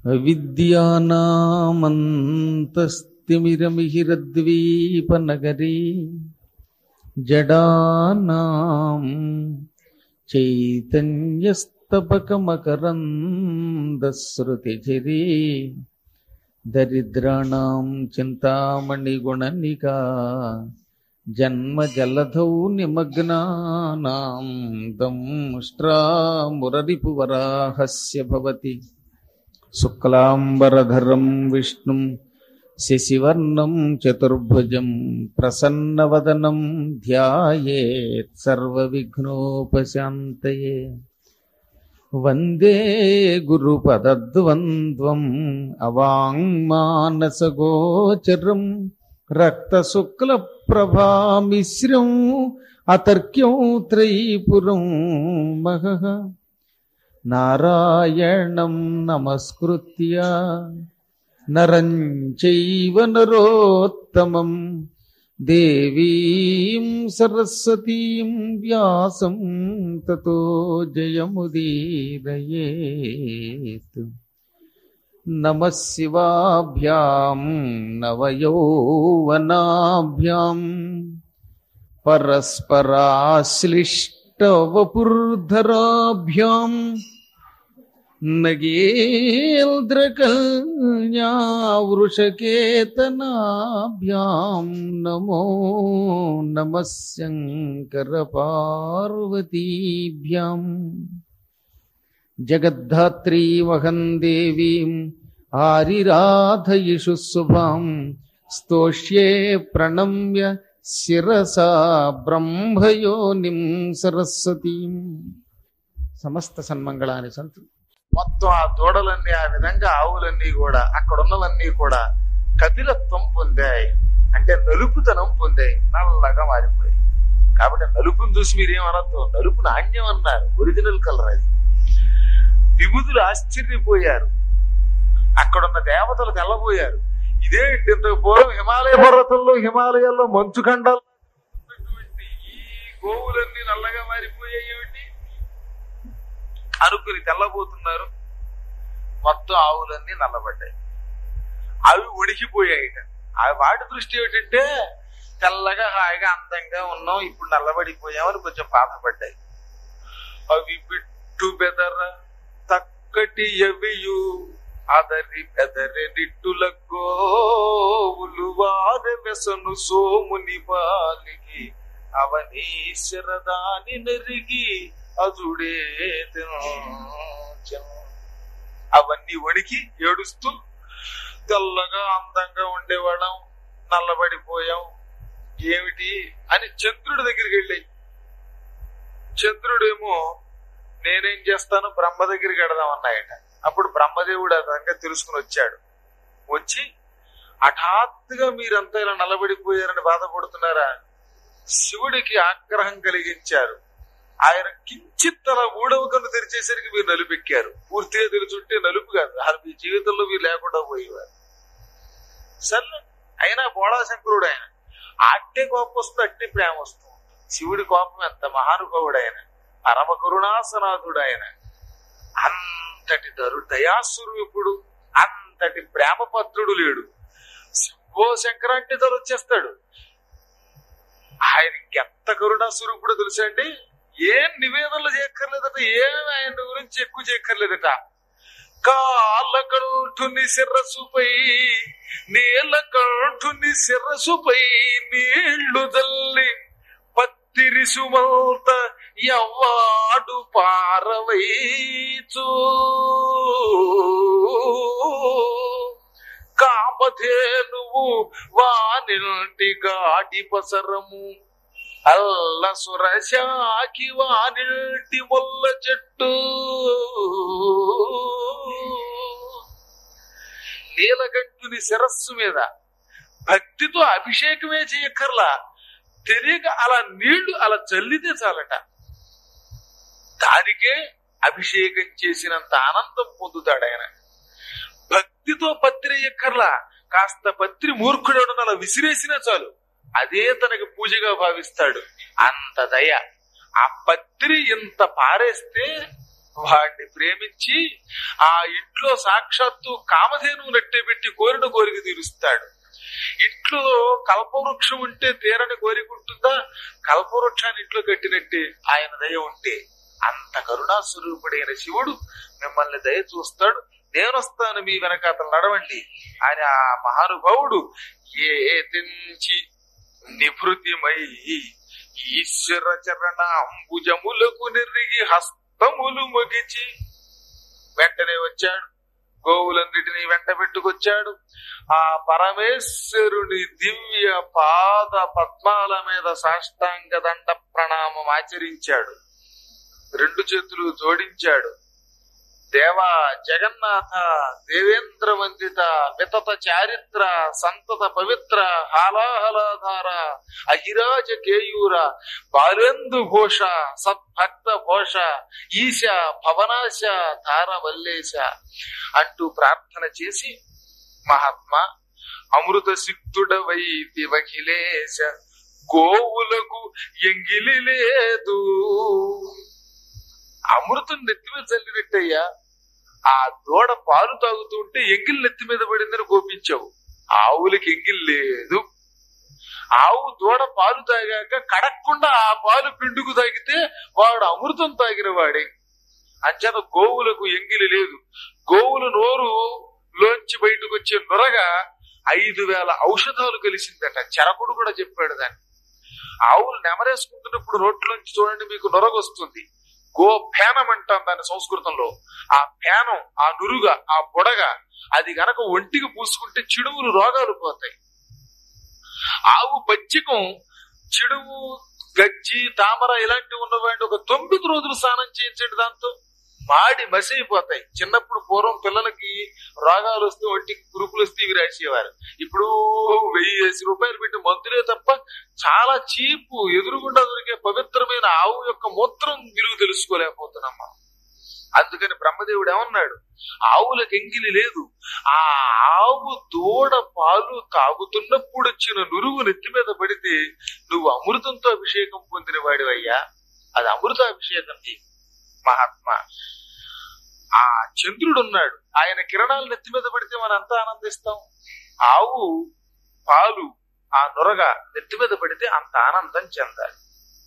విద్యానామంతస్తిమిరమిహిరద్వీపనగరీ జడానాం చైతన్యస్తపకమకరందశ్రుతిచిరీ దరిద్రాణం చింతామణిగుణనికా జన్మజలధౌ నిమగ్నానాం దంష్ట్రామురరిపువరాహస్య భవతి శుక్లాంబరధరం విష్ణుం శశివర్ణం చతుర్భుజం ప్రసన్నవదనం ధ్యాయేత్ సర్వవిఘ్నోపశాంతయే వందే గురుపదద్వంద్వం అవాంగ్మానసగోచరం రక్తశుక్లప్రభామిశ్రం అతర్క్యం త్రైపురం మహః నారాయణం నమస్కృత్య నరం చైవ నరోత్తమం దేవీం సరస్వతీం వ్యాసం తతో జయముదీరయేత్ నమ శివాభ్యాం నవయౌవనాభ్యాం పరస్పరాశ్లిష్టవపుర్ధరాభ్యాం నగేంద్రకల్యావృషకేతనాభ్యాం నమో నమ శంకరపార్వతీభ్యాం జగద్ధాత్రీ వహం దేవీం ఆరిరాధయిషు శుభాం స్తోష్యే ప్రణమ్య శిరసా బ్రహ్మయోనిం సరస్వతీం సమస్త సన్మంగళాన్ని సంతు మొత్తం ఆ దూడలన్నీ ఆ విధంగా ఆవులన్నీ కూడా అక్కడ ఉన్నవన్నీ కూడా కపిలత్వం పొందాయి అంటే నలుపుతనం పొందాయి నల్లగా మారిపోయాయి కాబట్టి నలుపుని చూసి మీరేం అనొద్దు నలుపు నాణ్యం అన్నారు ఒరిజినల్ కలర్ అది విభుదులు ఆశ్చర్యపోయారు అక్కడున్న దేవతలు తెల్లబోయారు ఇదే ఇంతకు పూర్వం హిమాలయ పర్వతంలో హిమాలయాల్లో మంచు ఖండాలు ఉన్నటువంటి ఈ గోవులన్నీ నల్లగా మారిపోయాయి ఏమిటి అనుకుని తెల్లబోతున్నారు మొత్తం ఆవులన్నీ నల్లబడ్డాయి అవి ఉడికిపోయాయిట ఆ వాటి దృష్టి ఏమిటంటే తెల్లగా హాయిగా అందంగా ఉన్నాం ఇప్పుడు నల్లబడిపోయామని కొంచెం బాధపడ్డాయి అవి బిట్టు బెదర తక్కటి ఎవియు అదరి బెదరి నిట్టుల గోవులు వారి వెసను సోముని బాలికి అవనీశ్వరదాని నెరిగి అజుడే తినోచెను. అవన్నీ వణికి ఏడుస్తూ తెల్లగా అందంగా ఉండేవాళ్ళం నల్లబడిపోయాం ఏమిటి అని చంద్రుడి దగ్గరికి వెళ్ళాయి చంద్రుడేమో నేనేం చేస్తాను బ్రహ్మ దగ్గరికి వెడదాం అన్నాయట అప్పుడు బ్రహ్మదేవుడు అదంగా తెలుసుకుని వచ్చాడు వచ్చి హఠాత్తుగా మీరంతా ఇలా నల్లబడిపోయారని బాధపడుతున్నారా శివుడికి ఆగ్రహం కలిగించారు ఆయన కించిత్ తన మూడవ కన్ను తెరిచేసరికి మీరు నలుపెక్కారు పూర్తిగా తెలుసుంటే నలుపు కాదు అసలు మీ జీవితంలో మీరు లేకుండా పోయేవారు సరే అయినా బోళాశంకరుడు ఆయన అట్టే కోపం వస్తుంది అట్టి ప్రేమ వస్తుంది శివుడి కోపం ఎంత మహానుభావుడు ఆయన పరమ కరుణాసనాథుడు ఆయన అంతటి దరు దయాస్వరూపుడు అంతటి ప్రేమ పత్రుడు లేడు శంభో శంకరాంటి ధర వచ్చేస్తాడు ఆయనకి ఎంత కరుణా స్వరూపుడో తెలుసా అండి ఏం నివేదనలు చేయక్కర్లేదట ఏం ఆయన గురించి ఎక్కువ చేయక్కర్లేదట కాలకంఠుని శిరస్సుపై నీలకంఠుని శిరస్సుపై నీళ్లు తల్లి పత్తిరి సుమంత ఎవ్వాడు పారవైచు కామధేనువు వానింటి గాడి పసరము అల్ల సురశాకి వానింటి ముల్ల చెట్టు నీలకంఠుని శిరస్సు మీద భక్తితో అభిషేకమే చేయక్కర్లా తెలియక అలా నీళ్లు అలా చల్లితే చాలట దానికే అభిషేకం చేసినంత ఆనందం పొందుతాడు ఆయన భక్తితో పత్రి ఎక్కర్లా కాస్త పత్రి మూర్ఖుడు అలా విసిరేసినా చాలు అదే తనకి పూజగా భావిస్తాడు అంత దయ ఆ పత్రి ఇంత పారేస్తే వాడిని ప్రేమించి ఆ ఇంట్లో సాక్షాత్తు కామధేను నెట్టే పెట్టి కోరిన కోరిక తీరుస్తాడు ఇంట్లో కల్పవృక్షం ఉంటే తీరని కోరిక ఉంటుందా కల్పవృక్షాన్ని ఇంట్లో కట్టినట్టే ఆయన దయ ఉంటే అంత కరుణా స్వరూపుడైన శివుడు మిమ్మల్ని దయ చూస్తాడు నేను వస్తాను మీ వెనక అతను నడవండి అని ఆ మహానుభావుడు ఏ తెంచి నిభృతిమై ఈశ్వర చరణ అంబుజములకు నిర్రిగి హస్తములు మొగిచి వెంటనే వచ్చాడు గోవులన్నిటినీ వెంట పెట్టుకొచ్చాడు ఆ పరమేశ్వరుని దివ్య పాద పద్మాల మీద సాష్టాంగ దండ ప్రణామం ఆచరించాడు రెండు చేతులు జోడించాడు దేవా జగన్నాథ దేవేంద్ర వందిత వితత చారిత్ర సంతత పవిత్ర హాలాహలాధార అహిరాజ కేయూర బాలేందు ఘోష సద్భక్త ఘోష ఈశ భవనాశ ధార వల్లేశ అంటూ ప్రార్థన చేసి మహాత్మా అమృత సిద్ధుడవైతి వకిలేశ గోవులకు ఎంగిలి లేదు అమృతం నెత్తి మీద చల్లినట్టయ్యా ఆ దూడ పాలు తాగుతూ ఉంటే ఎంగిల్ నెత్తి మీద పడిందని కోపించావు ఆవులకి ఎంగిల్ లేదు ఆవు దూడ పాలు తాగాక కడక్కుండా ఆ పాలు పిండుకు తాగితే వాడు అమృతం తాగిన వాడే అంచేత గోవులకు ఎంగిలి లేదు గోవుల నోరు లోంచి బయటకు వచ్చే నొరగా ఐదు వేల ఔషధాలు కలిసిందట చరకుడు కూడా చెప్పాడు దాన్ని ఆవులు నెమరేసుకుంటున్నప్పుడు నోట్లోంచి చూడండి మీకు నొరగొస్తుంది గో ఫేనం అంటాం దాని సంస్కృతంలో ఆ ఫేనం ఆ నురుగ ఆ బుడగ అది గనక ఒంటికి పూసుకుంటే చిడువులు రోగాలు పోతాయి ఆవు పచ్చికం చిడువు గజ్జి తామర ఇలాంటివి ఉన్నవాడిని ఒక తొమ్మిది రోజులు స్నానం చేయించండి దాంతో మాడి మసైపోతాయి చిన్నప్పుడు పూర్వం పిల్లలకి రోగాలు వస్తే ఒంటికి కురుపులు వస్తే ఇవి రాసేవారు ఇప్పుడు వెయ్యి వేసి రూపాయలు పెట్టి మందులే తప్ప చాలా చీపు ఎదురుగుండా దొరికే పవిత్రమైన ఆవు యొక్క మూత్రం విలువ తెలుసుకోలేకపోతున్నాం మనం అందుకని బ్రహ్మదేవుడు ఏమన్నాడు ఆవులకు ఎంగిలి లేదు ఆ ఆవు దూడ పాలు తాగుతున్నప్పుడు వచ్చిన నురుగు నెత్తి మీద పడితే నువ్వు అమృతంతో అభిషేకం పొందిన వాడివయ్యా అది అమృతాభిషేకం నీ మహాత్మా ఆ చంద్రుడు ఉన్నాడు ఆయన కిరణాలు నెత్తి మీద పడితే మనం అంతా ఆనందిస్తాం ఆవు పాలు ఆ నొరగ నెత్తి మీద పడితే అంత ఆనందం చెందాలి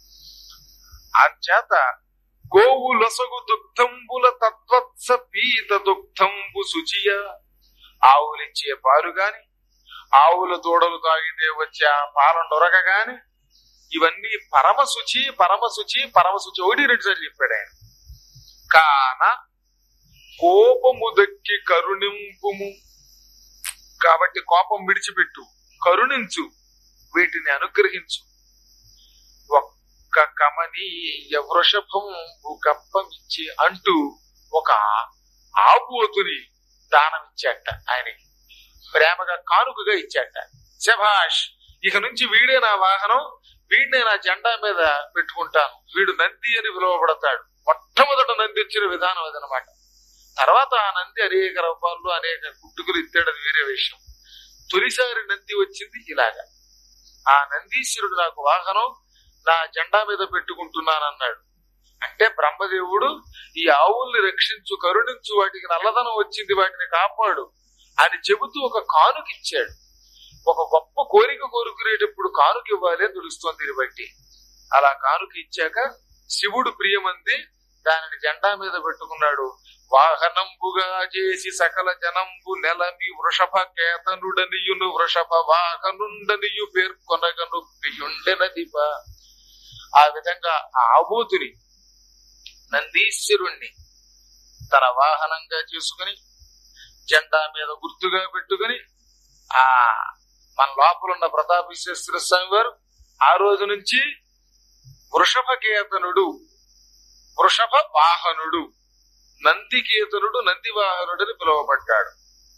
చేత గోవు లొసగు దుగ్ధంబుల తత్వత్స పీత దుగ్ధంబు శుచియ ఆవులిచ్చే పాలు గాని ఆవుల దూడలు తాగితే వచ్చే ఆ పాల నొరగ గాని ఇవన్నీ పరమ శుచి పరమ శుచి పరమ శుచి ఒకటి రెండు సార్లు చెప్పాడు ఆయన కాన కోపము దక్కి కరుణింపుము కాబట్టి కోపం విడిచిపెట్టు కరుణించు వీటిని అనుగ్రహించు ఒక్క కమనీయ వృషభం కప్పమిచ్చి అంటూ ఒక ఆబోతుని దానం ఇచ్చాట ఆయనకి ప్రేమగా కానుకగా ఇచ్చాట శభాష్ ఇక నుంచి వీడే నా వాహనం వీడినే నా జెండా మీద పెట్టుకుంటాను వీడు నంది అని పిలువబడతాడు మొట్టమొదట నంది వచ్చిన విధానం అదనమాట తర్వాత ఆ నంది అనేక రూపాల్లో అనేక గుట్టుకులు ఇస్తాడు అది వేరే విషయం తొలిసారి నంది వచ్చింది ఇలాగా ఆ నందీశ్వరుడు నాకు వాహనం నా జెండా మీద పెట్టుకుంటున్నానన్నాడు అంటే బ్రహ్మదేవుడు ఈ ఆవుల్ని రక్షించు కరుణించు వాటికి నల్లదనం వచ్చింది వాటిని కాపాడు అని చెబుతూ ఒక కానుక ఇచ్చాడు ఒక గొప్ప కోరిక కోరుకునేటప్పుడు కానుక ఇవ్వాలి అని తెలుస్తోంది దీన్ని బట్టి అలా కానుక ఇచ్చాక శివుడు ప్రియమంది దానిని జెండా మీద పెట్టుకున్నాడు వాహనంబుగా చేసి సకల జనంబు నెలమి వృషభ కేతనుడనియును వృషభ వాహనుండనియు పేర్కొనగను పియుండెనదిప ఆ విధంగా ఆ ఆబోతుని నందీశ్వరుణ్ణి తన వాహనంగా చేసుకుని జెండా మీద గుర్తుగా పెట్టుకుని ఆ మన లోపల ఉన్న ప్రతాప విశ్వేశ్వర స్వామి వారు ఆ రోజు నుంచి వృషభకేతనుడు వృషభ వాహనుడు నందికేతనుడు నంది వాహనుడు అని పిలువబడ్డాడు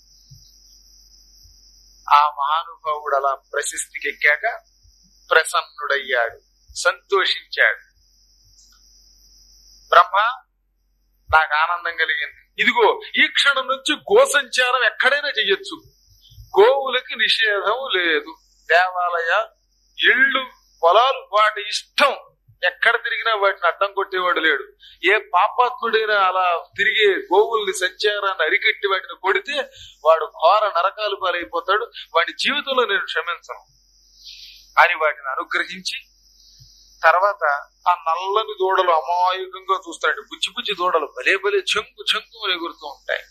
ఆ మహానుభావుడు అలా ప్రశస్తికి ఎక్కాక ప్రసన్నుడయ్యాడు సంతోషించాడు బ్రహ్మ నాకు ఆనందం కలిగింది ఇదిగో ఈ క్షణం నుంచి గో సంచారం ఎక్కడైనా చెయ్యొచ్చు గోవులకి నిషేధం లేదు దేవాలయ ఇళ్ళు పొలాలు వాటి ఇష్టం ఎక్కడ తిరిగినా వాటిని అడ్డం కొట్టేవాడు లేడు ఏ పాపాత్ముడైనా అలా తిరిగే గోవుల్ని సంచారాన్ని అరికట్టి వాటిని కొడితే వాడు ఘోర నరకాలు పాలైపోతాడు వాడి జీవితంలో నేను క్షమించను అని వాటిని అనుగ్రహించి తర్వాత ఆ నల్లని దూడలు అమాయకంగా చూస్తాడు బుజ్జి బుజ్జి దూడలు భలే భలే చెంగు చెంగు అని ఎగురుతూ ఉంటాయి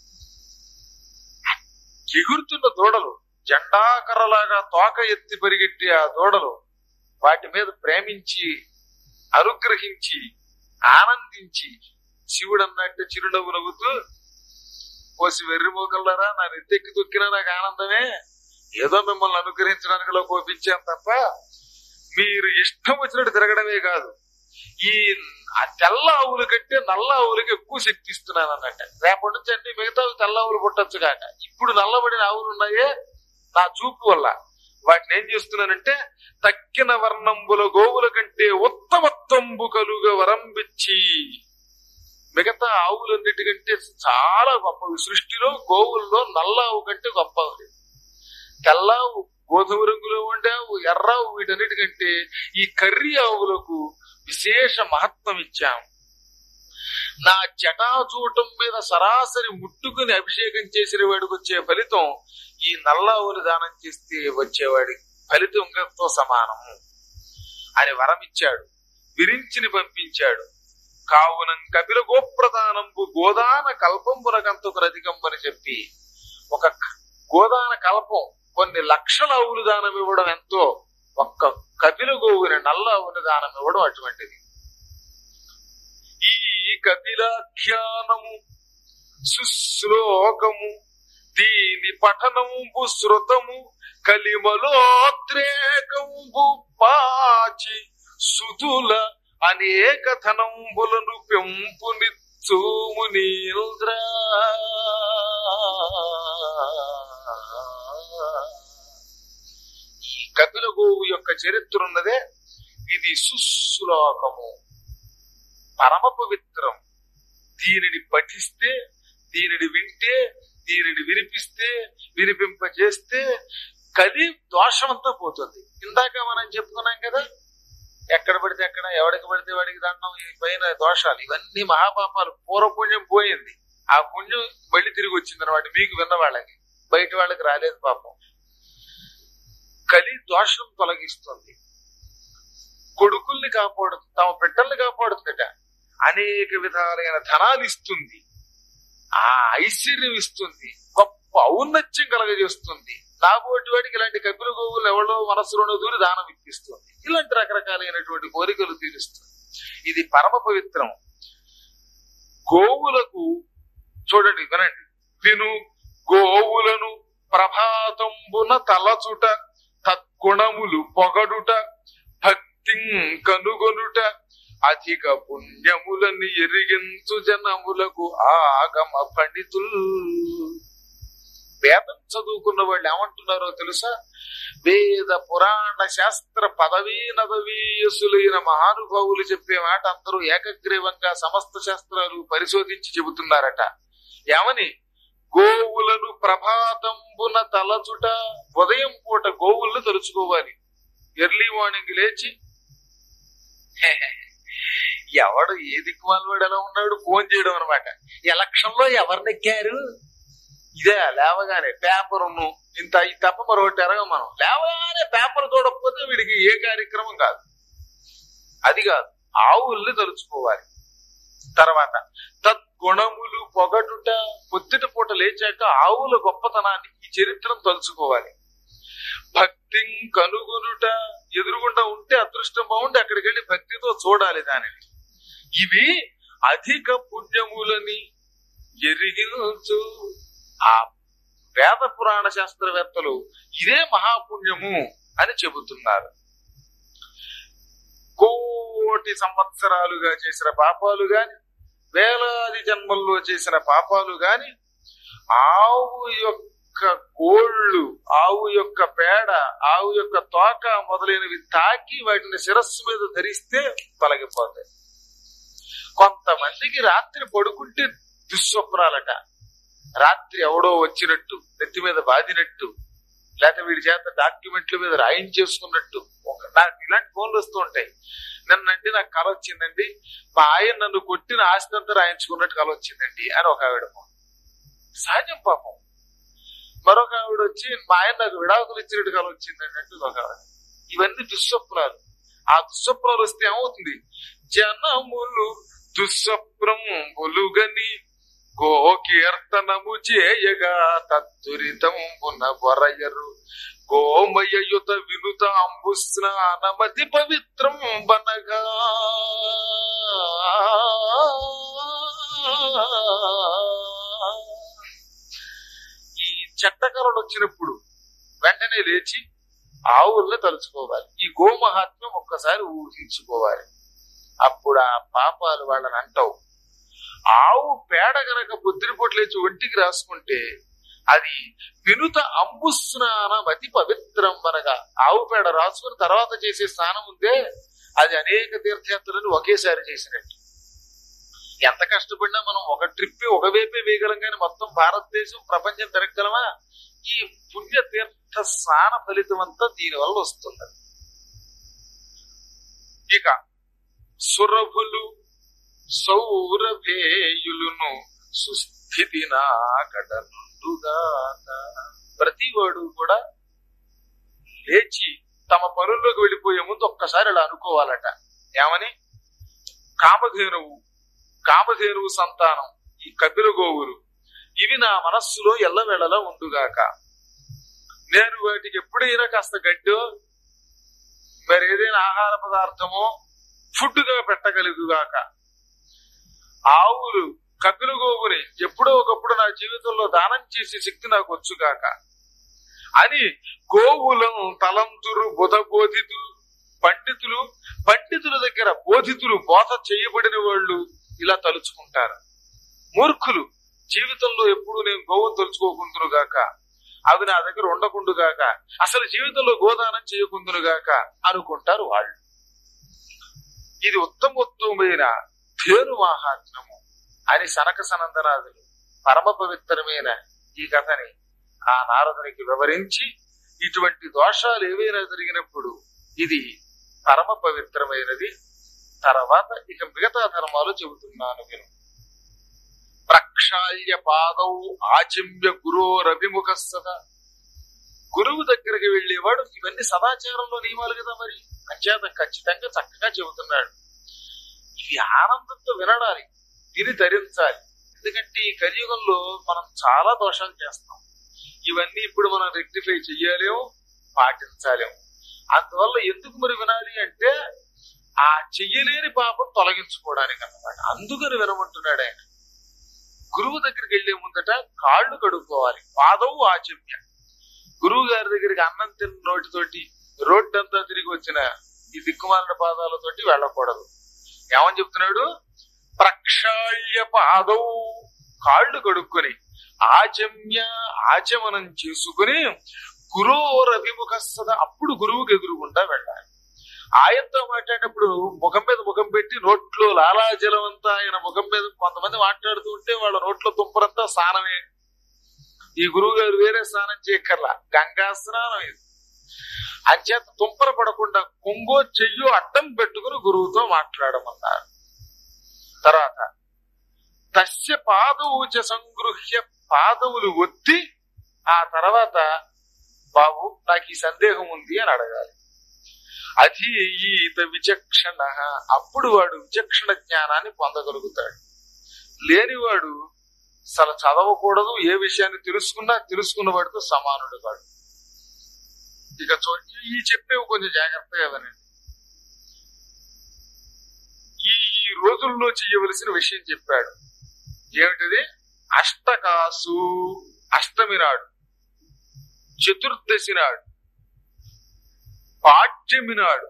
ఎగురుతున్న దూడలు జెండాకర్రలాగా తోక ఎత్తి పరిగెట్టి ఆ దూడలు వాటి మీద ప్రేమించి అనుగ్రహించి ఆనందించి శివుడు అన్నట్టు చిరునవ్వు నవ్వుతూ పోసి వెర్రి మోకల్లారా నా నెత్తెక్కి తొక్కినా నాకు ఆనందమే ఏదో మిమ్మల్ని అనుగ్రహించడానికి ఇలా కోపించాను తప్ప మీరు ఇష్టం వచ్చినట్టు తిరగడమే కాదు ఈ ఆ తెల్ల ఆవుల కంటే నల్ల ఆవులకి ఎక్కువ శక్తి ఇస్తున్నాను అన్నట్ట రేపటి నుంచి అన్ని మిగతా తెల్ల ఆవులు పుట్టచ్చు కాక ఇప్పుడు నల్లబడిన ఆవులు ఉన్నాయే నా చూపు వల్ల వాటిని ఏం చేస్తున్నానంటే తక్కిన వర్ణంబుల గోవుల కంటే ఉత్తమత్తంబు కలుగ వరంబిచ్చి మిగతా ఆవులన్నిటికంటే చాలా గొప్పవి సృష్టిలో గోవుల్లో నల్ల ఆవు కంటే గొప్ప ఆవు తెల్ల ఆవు గోధుమ రంగులో ఉండే ఆవు ఎర్ర ఆవు వీటన్నిటికంటే ఈ కర్రీ ఆవులకు విశేష మహత్వం ఇచ్చాం నా జటాచూటం మీద సరాసరి ముట్టుకుని అభిషేకం చేసిన వాడికి వచ్చే ఫలితం ఈ నల్ల ఆవులు దానం చేస్తే వచ్చేవాడి ఫలితంతో సమానము అని వరమిచ్చాడు విరించిని పంపించాడు కావునం కపిల గోప్రదానంబు గోదాన కల్పంబునకంతకు అధికంబని చెప్పి ఒక క- గోదాన కల్పం కొన్ని లక్షల ఆవులు దానం ఇవ్వడం ఎంతో ఒక్క కపిల గోవుని నల్ల ఆవుని దానం ఇవ్వడం అటువంటిది ఈ కపిలాఖ్యానము సుశ్లోకము దీని పఠనంబు శృతము కలిమలోద్రేకంబు పాచి సుధుల అనేక ధనంబులను పెంపునిచ్చూము నీల్ద్ర ఈ కపిల గోవు యొక్క చరిత్ర ఉన్నదే ఇది సుశ్లోకము పరమ పవిత్రం దీనిని పఠిస్తే దీనిని వింటే దీనిని వినిపిస్తే వినిపింపజేస్తే కలి దోషమంతా పోతుంది ఇందాక మనం చెప్పుకున్నాం కదా ఎక్కడ పడితే ఎక్కడ ఎవడికి పడితే వాడికి దండం ఈ పైన దోషాలు ఇవన్నీ మహాపాపాలు పూర్వపుణ్యం పోయింది ఆ పుణ్యం మళ్ళీ తిరిగి వచ్చింది అనమాట మీకు విన్న వాళ్ళకి బయట వాళ్ళకి రాలేదు పాపం కలి దోషం తొలగిస్తుంది కొడుకుల్ని కాపాడుతుంది తమ బిడ్డల్ని కాపాడుతుందట అనేక విధాలైన ధనాలు ఇస్తుంది ఆ ఐశ్వర్యం ఇస్తుంది గొప్ప ఔన్నత్యం కలగజేస్తుంది నాబోటి వాడికి ఇలాంటి కపిల గోవులు ఎవరో మనసులోనో దూరి దానం ఇప్పిస్తుంది ఇలాంటి రకరకాలైనటువంటి కోరికలు తీరుస్తుంది ఇది పరమ పవిత్రం గోవులకు చూడండి వినండి విను గోవులను ప్రభాతంబున తలచుట తద్గుణములు పొగడుట భక్తి కనుగొనుట అధిక పుణ్యములని ఎరిగించు జనములకు ఆగమ పండితుల్ వేదం చదువుకున్న వాళ్ళు ఏమంటున్నారో తెలుసా వేద పురాణ శాస్త్ర పదవీ నదవీయసులైన మహానుభావులు చెప్పే మాట అందరూ ఏకగ్రీవంగా సమస్త శాస్త్రాలు పరిశోధించి చెబుతున్నారట ఏమని గోవులను ప్రభాతంబున తలచుట ఉదయం పూట గోవులను తలుచుకోవాలి ఎర్లీ మార్నింగ్ లేచి ఎవడు ఏ దిక్కుమాలవాడు ఎలా ఉన్నాడు ఫోన్ చేయడం అనమాట ఎలక్షన్ లో ఎవరినెక్కారు ఇదే లేవగానే పేపర్ ఇంత ఇది తప్ప మరొకటి ఎరగం మనం లేవగానే పేపర్ చూడకపోతే వీడికి ఏ కార్యక్రమం కాదు అది కాదు ఆవుల్ని తలుచుకోవాలి తర్వాత తద్గుణములు పొగటుట పొద్దుట పూట లేచాక ఆవుల గొప్పతనాన్ని ఈ చరిత్రను తలుచుకోవాలి భక్తి కనుగొనుట ఎదురుగుండా ఉంటే అదృష్టం బాగుండి అక్కడికి వెళ్ళి భక్తితో చూడాలి దానిని ఇవి అధిక పుణ్యములని ఎరిగించు ఆ వేద పురాణ శాస్త్రవేత్తలు ఇదే మహాపుణ్యము అని చెబుతున్నారు కోటి సంవత్సరాలుగా చేసిన పాపాలు గాని వేలాది జన్మల్లో చేసిన పాపాలు గాని ఆవు యొక్క గోళ్ళు ఆవు యొక్క పేడ ఆవు యొక్క తోక మొదలైనవి తాకి వాటిని శిరస్సు మీద ధరిస్తే తొలగిపోతాయి కొంతమందికి రాత్రి పడుకుంటే దుస్వప్నాలట రాత్రి ఎవడో వచ్చినట్టు నెత్తి మీద బాదినట్టు లేకపోతే వీడి చేత డాక్యుమెంట్ల మీద రాయించేసుకున్నట్టు ఒక నాకు ఇలాంటి ఫోన్లు వస్తూ ఉంటాయి నన్నంటే నాకు కల వచ్చిందండి మా ఆయన నన్ను కొట్టిన ఆస్తి అంతా రాయించుకున్నట్టు కల వచ్చిందండి అని ఒక ఆవిడ ఫోన్ సహజం పాపం మరొక ఆవిడ వచ్చి మా ఆయన నాకు విడాకులు ఇచ్చినట్టు కల వచ్చిందండి అంటే ఒక ఆవిడ ఇవన్నీ దుస్వప్నాలు ఆ దుస్వప్నాలు వస్తే ఏమవుతుంది జనములు దుస్వప్నం బొలుగని గోకీర్తనము చేయగా తత్తురితంబున వరయరు గోమయయుత వినుత అంబు స్నానమతి పవిత్రం బనగా ఈ చెట్టకరలు వచ్చినప్పుడు వెంటనే లేచి ఆవుల్ని తలుచుకోవాలి ఈ గోమహాత్మ్యం ఒక్కసారి ఊహించుకోవాలి అప్పుడు ఆ పాపాలు వాళ్ళని అంటావు ఆవు పేడ గనక పొద్దురిపోట్లేచి ఒంటికి రాసుకుంటే అది వినుత అంబు స్నానం అతి పవిత్రం అనగా ఆవు పేడ రాసుకుని తర్వాత చేసే స్నానం ఉందే అది అనేక తీర్థయాత్రలను ఒకేసారి చేసినట్టు ఎంత కష్టపడినా మనం ఒక ట్రిప్ ఒక వైపే వేయగలం కానీ మొత్తం భారతదేశం ప్రపంచం తిరగలమా ఈ పుణ్య తీర్థ స్నాన ఫలితం అంతా దీని వల్ల వస్తుంది ఇక సురభులు సౌరభేయులును సుస్థితి నాకడనుగాక ప్రతి వాడు కూడా లేచి తమ పనుల్లోకి వెళ్ళిపోయే ముందు ఒక్కసారి ఇలా అనుకోవాలట ఏమని కామధేనువు కామధేనువు సంతానం ఈ కపిల గోవులు ఇవి నా మనస్సులో ఎల్లవేళలా ఉండుగాక నేను వాటికి ఎప్పుడైనా కాస్త గడ్డో మరి ఏదైనా ఆహార పదార్థమో ఫుడ్ గా పెట్టగలుగుగాక ఆవులు కపిల గోవుని ఎప్పుడో ఒకప్పుడు నా జీవితంలో దానం చేసే శక్తి నాకు వచ్చుగాక అని గోవులం తలంతురు బుధ బోధితులు పండితులు పండితుల దగ్గర బోధితులు బోధ చేయబడిన వాళ్ళు ఇలా తలుచుకుంటారు మూర్ఖులు జీవితంలో ఎప్పుడు నేను గోవును తలుచుకోకుందును గాక అవి నా దగ్గర ఉండకుండు గాక అసలు జీవితంలో గోదానం చేయకుందును గాక అనుకుంటారు వాళ్ళు ఇది ఉత్తమోత్తమైన ధేను మహాత్మ్యము అని సనక సనందనాథులు పరమ పవిత్రమైన ఈ కథని ఆ నారదునికి వివరించి ఇటువంటి దోషాలు ఏవైనా జరిగినప్పుడు ఇది పరమ పవిత్రమైనది తర్వాత ఇక మిగతా ధర్మాలు చెబుతున్నాను విను ప్రక్షాళ్య పాదౌ ఆచిమ్య గురోరభిముఖ సదా గురువు దగ్గరికి వెళ్ళేవాడు ఇవన్నీ సదాచారంలో నియమాలు కదా మరి అంచేత ఖచ్చితంగా చక్కగా చెబుతున్నాడు ఇవి ఆనందంతో వినడాలి విని ధరించాలి ఎందుకంటే ఈ కలియుగంలో మనం చాలా దోషాలు చేస్తాం ఇవన్నీ ఇప్పుడు మనం రెక్టిఫై చెయ్యాలేమో పాటించాలేమో అందువల్ల ఎందుకు మరి వినాలి అంటే ఆ చెయ్యలేని పాపం తొలగించుకోవడానికి అన్నమాట అందుకని వినమంటున్నాడు ఆయన గురువు దగ్గరికి వెళ్లే ముందట కాళ్ళు కడుక్కోవాలి పాదవు ఆచమ్య గురువు గారి దగ్గరికి అన్నం తిన్న నోటితోటి రోడ్డంతా తిరిగి వచ్చిన ఈ దిక్కుమాలిన పాదాలతోటి వెళ్ళకూడదు ఏమని చెప్తున్నాడు ప్రక్షాళ్య పాదవు కాళ్ళు కడుక్కొని ఆచమ్య ఆచమనం చేసుకుని గురోరభిముఖ సదా అప్పుడు గురువుకి ఎదురుగుండా వెళ్ళాలి ఆయనతో మాట్లాడేటప్పుడు ముఖం మీద ముఖం పెట్టి నోట్లో లాలాజలం అంతా ఆయన ముఖం మీద కొంతమంది మాట్లాడుతూ ఉంటే వాళ్ళ నోట్లో తుంపరంతా స్నానమే ఈ గురువు గారు వేరే స్నానం చేయక్కర్లా గంగా స్నానం ఇది అంచేత తుంపర పడకుండా కొంగో చెయ్యో అడ్డం పెట్టుకుని గురువుతో మాట్లాడమన్నారు తర్వాత తస్య పాదవుచ సంగృహ్య పాదవులు ఒత్తి ఆ తర్వాత బాబు నాకు ఈ సందేహం ఉంది అని అడగాలి అధీత విచక్షణ అప్పుడు వాడు విచక్షణ జ్ఞానాన్ని పొందగలుగుతాడు లేనివాడు అసలు చదవకూడదు ఏ విషయాన్ని తెలుసుకున్నా తెలుసుకున్న వాడితో సమానుడు వాడు ఇక చూ ఈ చెప్పేవి కొంచెం జాగ్రత్తగా వినండి ఈ ఈ రోజుల్లో చేయవలసిన విషయం చెప్పాడు ఏమిటిది అష్టకాసు అష్టమి నాడు చతుర్దశి నాడు పాడ్యమి నాడు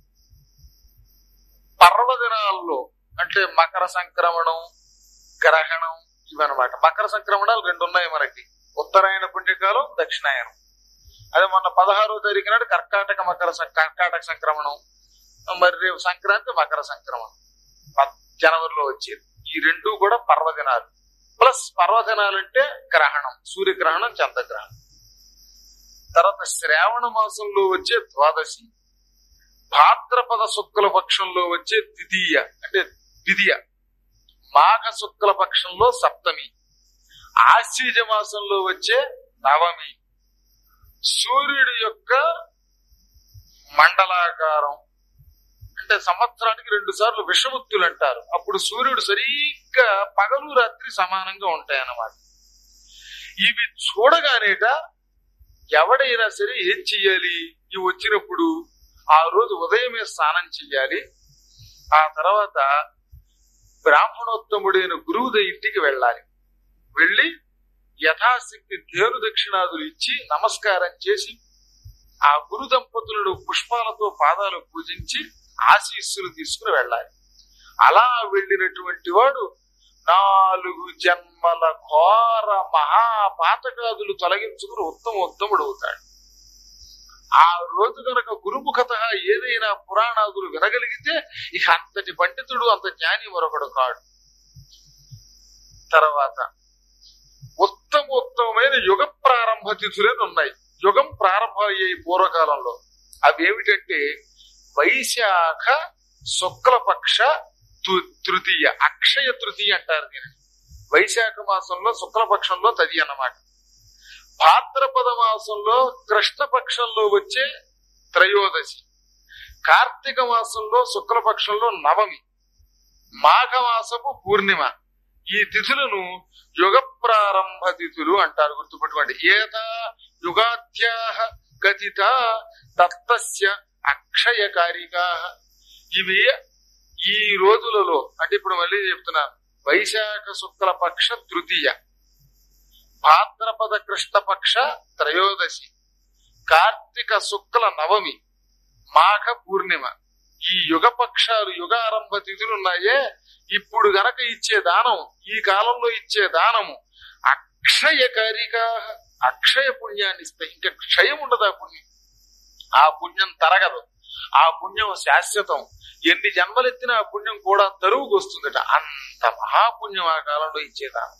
పర్వదినాల్లో అంటే మకర సంక్రమణం గ్రహణం ఇవన్నమాట మకర సంక్రమణాలు రెండు ఉన్నాయి మనకి ఉత్తరాయణ పుణ్యకాలం దక్షిణాయనం అదే మొన్న పదహారో తారీఖు నాడు కర్కాటక మకర సం- కర్కాటక సంక్రమణం మరి రేపు సంక్రాంతి మకర సంక్రమణం పద్- జనవరిలో వచ్చేది ఈ రెండు కూడా పర్వదినాలు ప్లస్ పర్వదినాలు అంటే గ్రహణం సూర్యగ్రహణం చంద్రగ్రహణం తర్వాత శ్రావణ మాసంలో వచ్చే ద్వాదశి భాద్రపద శుక్ల పక్షంలో వచ్చే ద్వితీయ అంటే ద్వితీయ మాఘ శుక్ల పక్షంలో సప్తమి ఆశ్వీజ మాసంలో వచ్చే నవమి సూర్యుడి యొక్క మండలాకారం అంటే సంవత్సరానికి రెండు సార్లు విషముక్తులు అంటారు అప్పుడు సూర్యుడు సరిగ్గా పగలు రాత్రి సమానంగా ఉంటాయన్నమాట ఇవి చూడగానేట ఎవడైనా సరే ఏం చెయ్యాలి ఇవి వచ్చినప్పుడు ఆ రోజు ఉదయమే స్నానం చెయ్యాలి ఆ తర్వాత బ్రాహ్మణోత్తముడైన గురువు ఇంటికి వెళ్ళాలి వెళ్ళి యథాశక్తి తేరు దక్షిణాదులు ఇచ్చి నమస్కారం చేసి ఆ గురు దంపతులను పుష్పాలతో పాదాలు పూజించి ఆశీస్సులు తీసుకుని వెళ్ళాలి అలా వెళ్ళినటువంటి వాడు నాలుగు జన్మల ఘోర మహాపాతకాదులు తొలగించుకుని ఉత్తమ ఉత్తముడు అవుతాడు ఆ రోజు కనుక గురుముఖత ఏదైనా పురాణాదులు వినగలిగితే ఇక అంతటి పండితుడు అంత జ్ఞాని మరొకడు కాడు తర్వాత ఉత్తమ ఉత్తమమైన యుగ ప్రారంభ తిథులని ఉన్నాయి యుగం ప్రారంభం అయ్యాయి పూర్వకాలంలో అవి ఏమిటంటే వైశాఖ శుక్లపక్ష తృ- తృతీయ అక్షయ తృతీయ అంటారు దీనిని వైశాఖ మాసంలో శుక్లపక్షంలో తది అన్నమాట భాద్రపద మాసంలో కృష్ణపక్షంలో వచ్చే త్రయోదశి కార్తీక మాసంలో శుక్లపక్షంలో నవమి మాఘమాసపు పూర్ణిమ ఈ తిథులను యుగ ప్రారంభ తిథులు అంటారు గుర్తుపెట్టుకోండి ఏత యుగాధ్యాహ గతిత తత్తస్య అక్షయకారికా ఇవి ఈ రోజులలో అంటే ఇప్పుడు మళ్ళీ చెప్తున్నాను వైశాఖ శుక్ల పక్ష తృతీయ భాద్రపద కృష్ణపక్ష త్రయోదశి కార్తీక శుక్ల నవమి మాఘ పూర్ణిమ ఈ యుగ పక్షాలు యుగారంభ తిథులు ఉన్నాయే ఇప్పుడు గనక ఇచ్చే దానం ఈ కాలంలో ఇచ్చే దానము అక్షయకారిగా అక్షయ పుణ్యాన్ని ఇస్తాయి ఇంకా క్షయం ఉండదు ఆ పుణ్యం ఆ పుణ్యం తరగదు ఆ పుణ్యం శాశ్వతం ఎన్ని జన్మలెత్తిన ఆ పుణ్యం కూడా తరువుకు వస్తుందట అంత మహాపుణ్యం ఆ కాలంలో ఇచ్చేదానం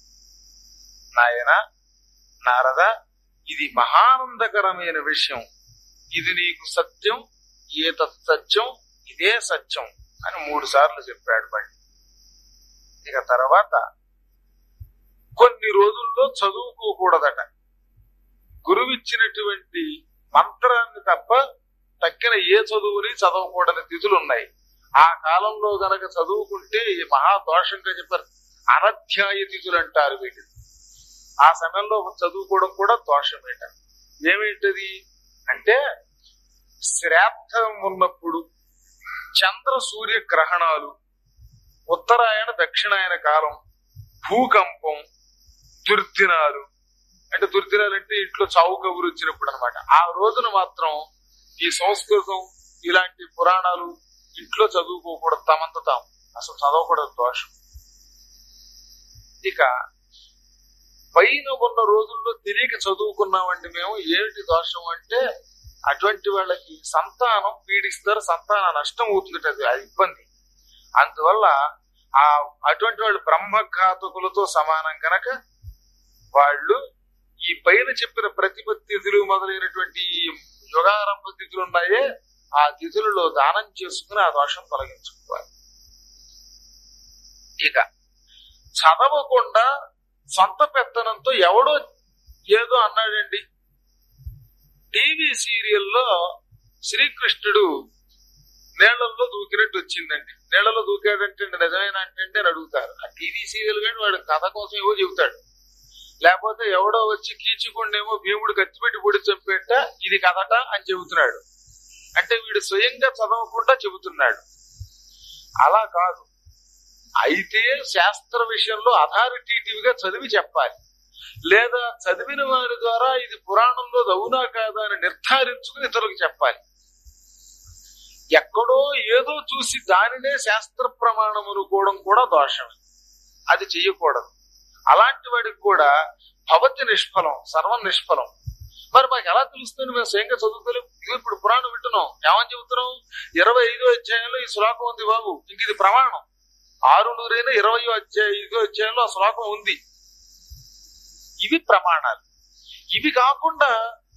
నాయన నారద ఇది మహానందకరమైన విషయం ఇది నీకు సత్యం ఏ సత్యం ఇదే సత్యం అని మూడు సార్లు చెప్పాడు బండి ఇక తర్వాత కొన్ని రోజుల్లో చదువుకోకూడదట గురువిచ్చినటువంటి మంత్రాన్ని తప్ప తక్కిన ఏ చదువుని చదవకూడని తిథులు ఉన్నాయి ఆ కాలంలో గనక చదువుకుంటే ఈ మహా దోషంగా చెప్పారు అనధ్యాయ తిథులు అంటారు వీటిని ఆ సమయంలో చదువుకోవడం కూడా దోషమేట ఏమిటది అంటే శ్రాద్ధం ఉన్నప్పుడు చంద్ర సూర్య గ్రహణాలు ఉత్తరాయణ దక్షిణాయన కాలం భూకంపం దుర్దినాలు అంటే దుర్దినాలు అంటే ఇంట్లో చావు కబురు వచ్చినప్పుడు అనమాట ఆ రోజున మాత్రం ఈ సంస్కృతం ఇలాంటి పురాణాలు ఇంట్లో చదువుకోకూడదు తమంత తాము అసలు చదవకూడదు దోషం ఇక పైన ఉన్న రోజుల్లో తెలియక చదువుకున్నామండి మేము ఏమిటి దోషం అంటే అటువంటి వాళ్ళకి సంతానం పీడిస్తారు సంతాన నష్టం అవుతుంది అది అది ఇబ్బంది అందువల్ల ఆ అటువంటి వాళ్ళు బ్రహ్మఘాతకులతో సమానం కనుక వాళ్ళు ఈ పైన చెప్పిన ప్రతిప తిథులు మొదలైనటువంటి ఈ యుగారంభ తిథులు ఉన్నాయే ఆ తిథులలో దానం చేసుకుని ఆ దోషం తొలగించుకోవాలి ఇక చదవకుండా సొంత పెత్తనంతో ఎవడో ఏదో అన్నాడండి టీవీ సీరియల్లో శ్రీకృష్ణుడు నీళ్లలో దూకినట్టు వచ్చిందండి నీళ్లలో దూకాడంటే నిజమైన అంటే అని అడుగుతారు ఆ టీవీ సీరియల్ కానీ వాడు కథ కోసం ఏవో చెబుతాడు లేకపోతే ఎవడో వచ్చి కీచుకుండేమో భీముడు కత్తిపెట్టి పొడి చంపేట ఇది కథట అని చెబుతున్నాడు అంటే వీడు స్వయంగా చదవకుండా చెబుతున్నాడు అలా కాదు అయితే శాస్త్ర విషయంలో అథారిటేటివ్ గా చదివి చెప్పాలి లేదా చదివిన వారి ద్వారా ఇది పురాణంలో అవునా కాదా అని నిర్ధారించుకుని ఇతరులకు చెప్పాలి ఎక్కడో ఏదో చూసి దానినే శాస్త్ర ప్రమాణం అనుకోవడం కూడా దోషమే అది చెయ్యకూడదు అలాంటి వాడికి కూడా భవతి నిష్ఫలం సర్వం నిష్ఫలం మరి మాకు ఎలా తెలుస్తుంది మేము స్వయంగా చదువుకోలేము ఇదిగో ఇప్పుడు పురాణం వింటున్నాం ఏమని చెబుతున్నాం ఇరవై ఐదో అధ్యాయంలో ఈ శ్లోకం ఉంది బాబు ఇంక ఇది ప్రమాణం ఆరు నూరైన ఇరవై అధ్యాయ ఐదో అధ్యాయంలో ఆ శ్లోకం ఉంది ఇవి ప్రమాణాలు ఇవి కాకుండా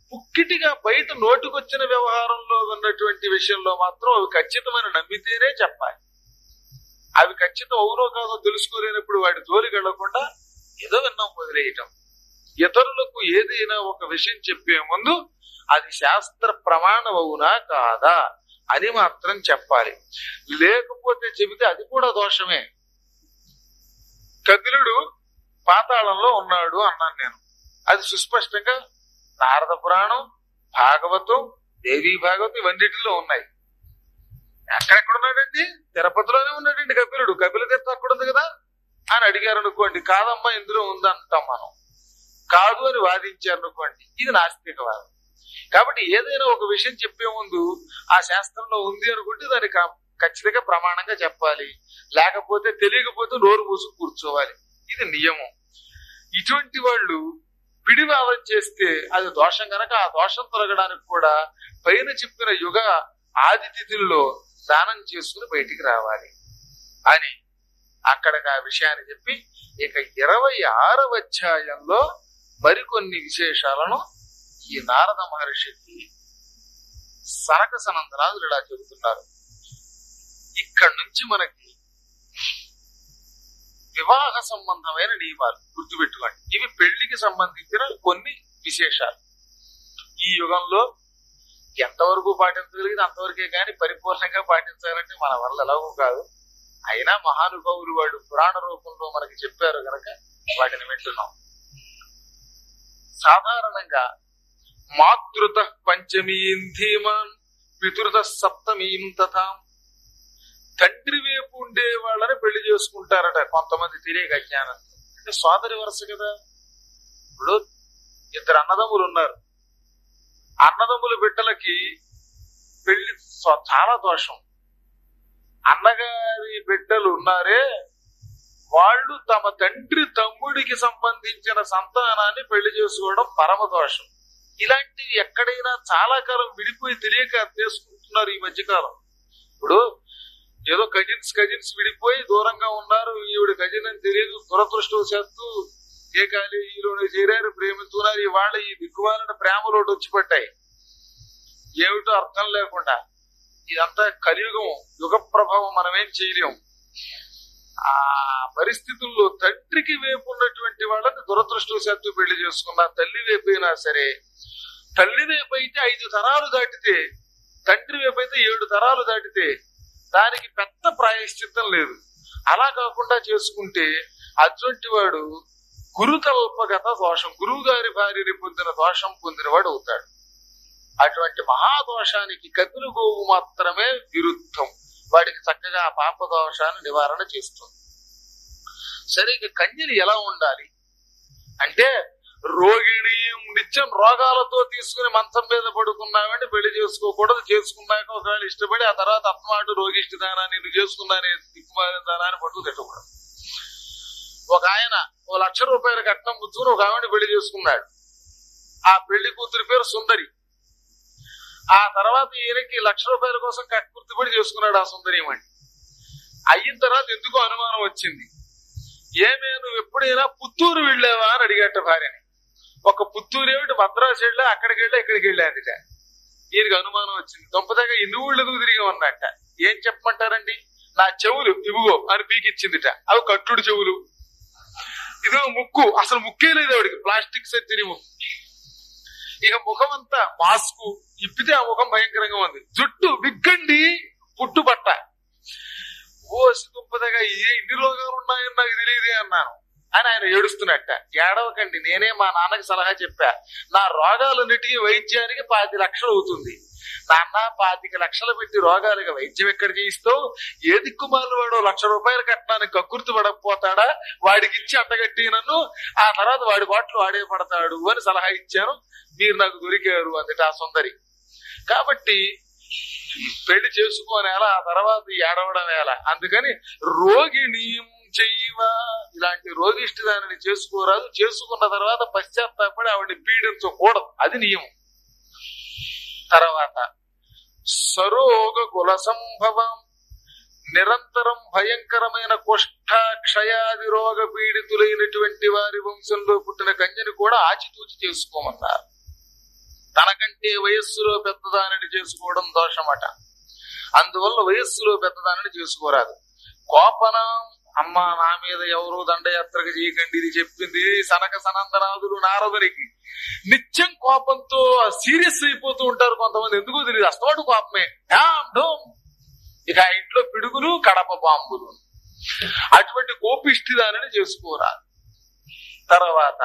పుక్కిటిగా బయట నోటికొచ్చిన వ్యవహారంలో ఉన్నటువంటి విషయంలో మాత్రం అవి ఖచ్చితమైన నమ్మితేనే చెప్పాలి అవి ఖచ్చితం అవునో కాదో తెలుసుకోలేనప్పుడు వాటి జోలికి వెళ్లకుండా ఏదో విన్నాం వదిలేయటం ఇతరులకు ఏదైనా ఒక విషయం చెప్పే ముందు అది శాస్త్ర ప్రమాణం అవునా కాదా అని మాత్రం చెప్పాలి లేకపోతే చెబితే అది కూడా దోషమే కపిలుడు పాతాళంలో ఉన్నాడు అన్నాను నేను అది సుస్పష్టంగా నారద పురాణం భాగవతం దేవీ భాగవతం ఇవన్నిటిలో ఉన్నాయి ఎక్కడెక్కడ ఉన్నాడండి తిరుపతిలోనే ఉన్నాడండి కపిలుడు కపిల తీర్థం అక్కడ ఉంది కదా అని అడిగారు అనుకోండి కాదమ్మా ఇందులో ఉందంటాం మనం కాదు అని వాదించారు అనుకోండి ఇది నాస్తికవాదం కాబట్టి ఏదైనా ఒక విషయం చెప్పే ముందు ఆ శాస్త్రంలో ఉంది అనుకుంటే దానికి కా- ఖచ్చితంగా ప్రమాణంగా చెప్పాలి లేకపోతే తెలియకపోతే నోరు మూసుకు కూర్చోవాలి ఇది నియమం ఇటువంటి వాళ్ళు పిడివాదం చేస్తే అది దోషం గనక ఆ దోషం తొలగడానికి కూడా పైన చెప్పిన యుగ ఆది తిథుల్లో దానం చేసుకుని బయటికి రావాలి అని అక్కడికి ఆ విషయాన్ని చెప్పి ఇక ఇరవై ఆరవ అధ్యాయంలో మరికొన్ని విశేషాలను ఈ నారద మహర్షికి సనక సనందనాథులు ఇలా చెబుతున్నారు ఇక్కడి నుంచి మనకి వివాహ సంబంధమైన నియమాలు గుర్తుపెట్టుకోండి ఇవి పెళ్లికి సంబంధించిన కొన్ని విశేషాలు ఈ యుగంలో ఎంతవరకు పాటించగలిగింది అంతవరకే కానీ పరిపూర్ణంగా పాటించాలంటే మన వల్ల ఎలాగో కాదు అయినా మహానుభావులు వాళ్ళు పురాణ రూపంలో మనకి చెప్పారు గనక వాటిని వింటున్నాం సాధారణంగా మాతృత పంచమీం ధీమాన్ పితృత సప్తమీం తథాం తండ్రి వైపు ఉండే వాళ్ళని పెళ్లి చేసుకుంటారట కొంతమంది తెలియక అజ్ఞానం అంటే సోదరి వరుస కదా ఇప్పుడు ఇద్దరు అన్నదమ్ములు ఉన్నారు అన్నదమ్ముల బిడ్డలకి పెళ్లి స్వ- చాలా దోషం అన్నగారి బిడ్డలు ఉన్నారే వాళ్ళు తమ తండ్రి తమ్ముడికి సంబంధించిన సంతానాన్ని పెళ్లి చేసుకోవడం పరమ దోషం ఇలాంటివి ఎక్కడైనా చాలా కాలం విడిపోయి తెలియక చేసుకుంటున్నారు ఈ మధ్యకాలం ఇప్పుడు ఏదో కజిన్స్ కజిన్స్ విడిపోయి దూరంగా ఉన్నారు ఈవిడ కజిన్ అని తెలియదు దురదృష్టవశాత్తు ఏ కాలేజీలోనే చేరారు ప్రేమిస్తున్నారు ఇవాళ ఈ దిక్కుమాలిన ప్రేమలోటి వచ్చి పట్టాయి ఏమిటో అర్థం లేకుండా ఇదంతా కలియుగం యుగ ప్రభావం మనమేం చేయలేం ఆ పరిస్థితుల్లో తండ్రికి వైపు ఉన్నటువంటి వాళ్ళని దురదృష్టవశాత్తు పెళ్లి చేసుకున్న తల్లి వైపు అయినా సరే తల్లి వైపు అయితే ఐదు తరాలు దాటితే తండ్రి వైపు అయితే ఏడు తరాలు దాటితే దానికి పెద్ద ప్రాయశ్చిత్తం లేదు అలా కాకుండా చేసుకుంటే అటువంటి వాడు గురుకల్పగత దోషం గురువు గారి భార్యని పొందిన దోషం పొందినవాడు అవుతాడు అటువంటి మహాదోషానికి కపిలు గోవు మాత్రమే విరుద్ధం వాడికి చక్కగా ఆ పాప దోషాన్ని నివారణ చేస్తుంది సరే ఇక కన్యలు ఎలా ఉండాలి అంటే రోగిణి నిత్యం రోగాలతో తీసుకుని మంచం మీద పడుకున్నామంటే పెళ్లి చేసుకోకూడదు చేసుకున్నాక ఒకవేళ ఇష్టపడి ఆ తర్వాత అత్తమాటు రోగిష్టి దానా నేను చేసుకున్నానే దిక్కుమాలిన దానా అని పట్టుకు తిట్టకూడదు ఒక ఆయన ఓ లక్ష రూపాయల కట్నం పుచ్చుకుని ఒక ఆవిడ పెళ్లి చేసుకున్నాడు ఆ పెళ్లి కూతురి పేరు సుందరి ఆ తర్వాత ఈయనకి లక్ష రూపాయల కోసం కక్కుర్తిపడి చేసుకున్నాడు ఆ సుందరీమణి అయిన తర్వాత ఎందుకో అనుమానం వచ్చింది ఏమే నువ్వు ఎప్పుడైనా పుత్తూరు వెళ్ళావా అని అడిగట భార్యని ఒక పుత్తూరు ఏమిటి మద్రాసు వెళ్ళా అక్కడికి వెళ్ళా ఇక్కడికి వెళ్ళా అందుట ఈయనకి అనుమానం వచ్చింది దొంపదాకా ఎన్ని ఊళ్ళు ఎదుగు తిరిగి ఉన్నట్ట ఏం చెప్పమంటారండి నా చెవులు ఇవిగో అని పీకిచ్చిందిట అవి కట్టుడు చెవులు ఇదిగో ముక్కు అసలు ముక్కే లేదు ఆవిడికి ప్లాస్టిక్ సర్జరీ ముక్కు ఇక ముఖం అంతా మాస్కు ఇప్పితే ఆ ముఖం భయంకరంగా ఉంది జుట్టు విగ్గండి పుట్టుబట్ట ఓసి దుంపదగా ఏ ఇన్ని రోగాలు ఉన్నాయని నాకు తెలియదే అన్నాను అని ఆయన ఏడుస్తున్నట్ట ఏడవకండి నేనే మా నాన్నకి సలహా చెప్పా నా రోగాలన్నిటికీ వైద్యానికి పాతి లక్షలు అవుతుంది నాన్న పాతిక లక్షలు పెట్టి రోగాలకి వైద్యం ఎక్కడ చేయిస్తావు ఏ దిక్కుమాలు వాడు లక్ష రూపాయలు కట్టడానికి కక్కుర్తి పడకపోతాడా వాడికి ఇచ్చి అంటగట్టి నన్ను ఆ తర్వాత వాడి బాట్లు వాడే పడతాడు అని సలహా ఇచ్చాను మీరు నాకు దొరికారు అందుట ఆ సుందరి కాబట్టి పెళ్లి చేసుకోనేలా ఆ తర్వాత ఏడవడం ఎలా అందుకని రోగిణి చెయ్యవా ఇలాంటి రోగిష్టి దానిని చేసుకోరాదు చేసుకున్న తర్వాత పశ్చాత్తాపడి ఆవిడని పీడించకూడదు అది నియమం తర్వాత సరోగ కుల సంభవం నిరంతరం భయంకరమైన కుష్ఠ క్షయాది రోగ పీడితులైనటువంటి వారి వంశంలో పుట్టిన కన్యని కూడా ఆచితూచి చేసుకోమన్నారు తనకంటే వయస్సులో పెద్దదానిని చేసుకోవడం దోషమట అందువల్ల వయస్సులో పెద్దదానిని చేసుకోరాదు కోపన అమ్మ నా మీద ఎవరు దండయాత్రకు చేయకండి ఇది చెప్పింది సనక సనందనాథులు నారదునికి నిత్యం కోపంతో సీరియస్ అయిపోతూ ఉంటారు కొంతమంది ఎందుకో తెలియదు అస్తవాడు కోపమే డామ్ డోమ్ ఇక ఆ ఇంట్లో పిడుగులు కడప బాంబులు అటువంటి కోపిష్టి దానిని చేసుకోరా తర్వాత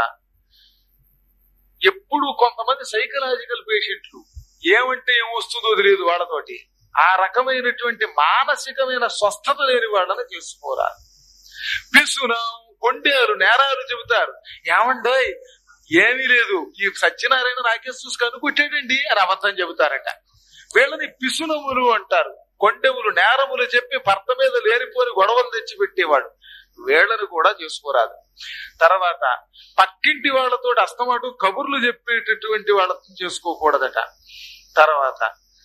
ఎప్పుడు కొంతమంది సైకలాజికల్ పేషెంట్లు ఏమంటే ఏమొస్తుందో తెలియదు వాళ్ళతోటి ఆ రకమైనటువంటి మానసికమైన స్వస్థత లేని వాళ్ళని చేసుకోరా పిసునం కొండేరు నేరాలు చెబుతారు ఏమండోయ్ ఏమీ లేదు ఈ సత్యనారాయణ నాకే చూసి కనుకొట్టాడండి అని అబద్ధం చెబుతారట వీళ్ళని పిసునములు అంటారు కొండెములు నేరములు చెప్పి భర్త మీద లేనిపోని గొడవలు తెచ్చి పెట్టేవాడు వీళ్ళని కూడా చేసుకోరాదు తర్వాత పక్కింటి వాళ్ళతో అస్తమాటు కబుర్లు చెప్పేటటువంటి వాళ్ళతో చేసుకోకూడదట తర్వాత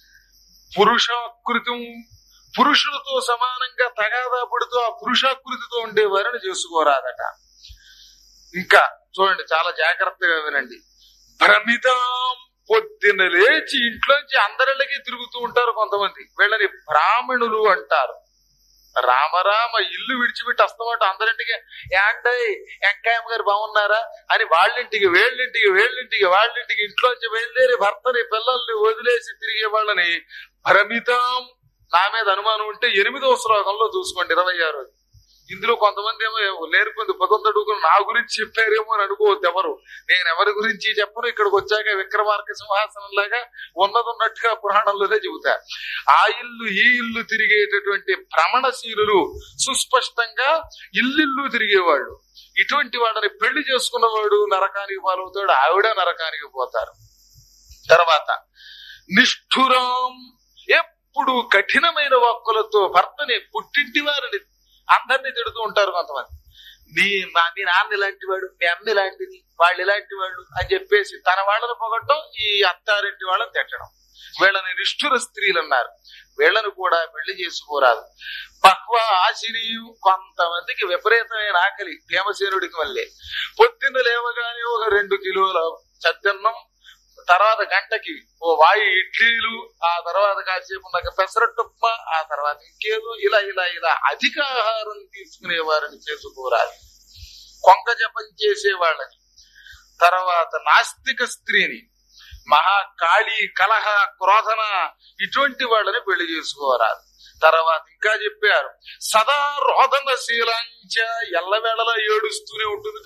పురుషాకృతం పురుషులతో సమానంగా తగాదా పడుతూ ఆ పురుషాకృతితో ఉండే వారిని చేసుకోరాదట ఇంకా చూడండి చాలా జాగ్రత్తగా వినండి భ్రమితాం పొద్దున్న లేచి ఇంట్లోంచి అందరిళ్ళకి తిరుగుతూ ఉంటారు కొంతమంది వీళ్ళని బ్రాహ్మణులు అంటారు రామరామ ఇల్లు విడిచిపెట్టి వస్తామంటే అందరింటికి యాండయ్ వెంకాయమ్మ గారు బాగున్నారా అని వాళ్ళింటికి వేళ్ళింటికి వేళ్ళింటికి వాళ్ళింటికి ఇంట్లోంచి బయలుదేరి భర్తని పిల్లల్ని వదిలేసి తిరిగే వాళ్ళని భ్రమితాం నా మీద అనుమానం ఉంటే ఎనిమిదవ శ్లోకంలో చూసుకోండి ఇరవై ఆరు ఇందులో కొంతమంది ఏమో నేర్పొంది పదొందడుగులు నా గురించి చెప్పారేమో అని అనుకోవద్దు ఎవరు నేను ఎవరి గురించి చెప్పను ఇక్కడికి వచ్చాక విక్రమార్క సింహాసనం లాగా ఉన్నది ఉన్నట్టుగా పురాణంలోనే చెబుతా ఆ ఇల్లు ఈ ఇల్లు తిరిగేటటువంటి భ్రమణశీలులు సుస్పష్టంగా ఇల్లిల్లు తిరిగేవాళ్ళు ఇటువంటి వాళ్ళని పెళ్లి చేసుకున్నవాడు నరకానికి పాలవుతాడు ఆవిడ నరకానికి పోతారు తర్వాత నిష్ఠురం ఎప్పుడు కఠినమైన వాక్కులతో భర్తని పుట్టింటి వారిని అందరినీ తిడుతూ ఉంటారు కొంతమంది నీ మా నీ నాన్న ఇలాంటి వాడు మీ అమ్మ ఇలాంటిది వాళ్ళు ఇలాంటి వాళ్ళు అని చెప్పేసి తన వాళ్ళని పొగట్టం ఈ అత్తారింటి వాళ్ళని తిట్టడం వీళ్ళని నిష్ఠుర స్త్రీలు అన్నారు వీళ్ళని కూడా పెళ్లి చేసుకోరాదు బహ్వ ఆశిని కొంతమందికి విపరీతమైన ఆకలి భీమసేనుడికి వల్లే పొద్దున్న లేవగానే ఒక రెండు కిలోల చద్దన్నం తర్వాత గంటకి ఓ వాయు ఇడ్లీలు ఆ తర్వాత కాసేపు ఉన్నాక పెసరట్టు ఉప్మా ఆ తర్వాత ఇంకేదో ఇలా ఇలా ఇలా అధిక ఆహారం తీసుకునే వారిని చేసుకోరాలి కొంక జపం చేసే వాళ్ళని తర్వాత నాస్తిక స్త్రీని మహాకాళి కలహ క్రోధన ఇటువంటి వాళ్ళని పెళ్లి చేసుకోరాదు తర్వాత ఇంకా చెప్పారు సదా రోదన శీలాంచ ఎల్లవేళలా ఏడుస్తూనే ఉంటుంది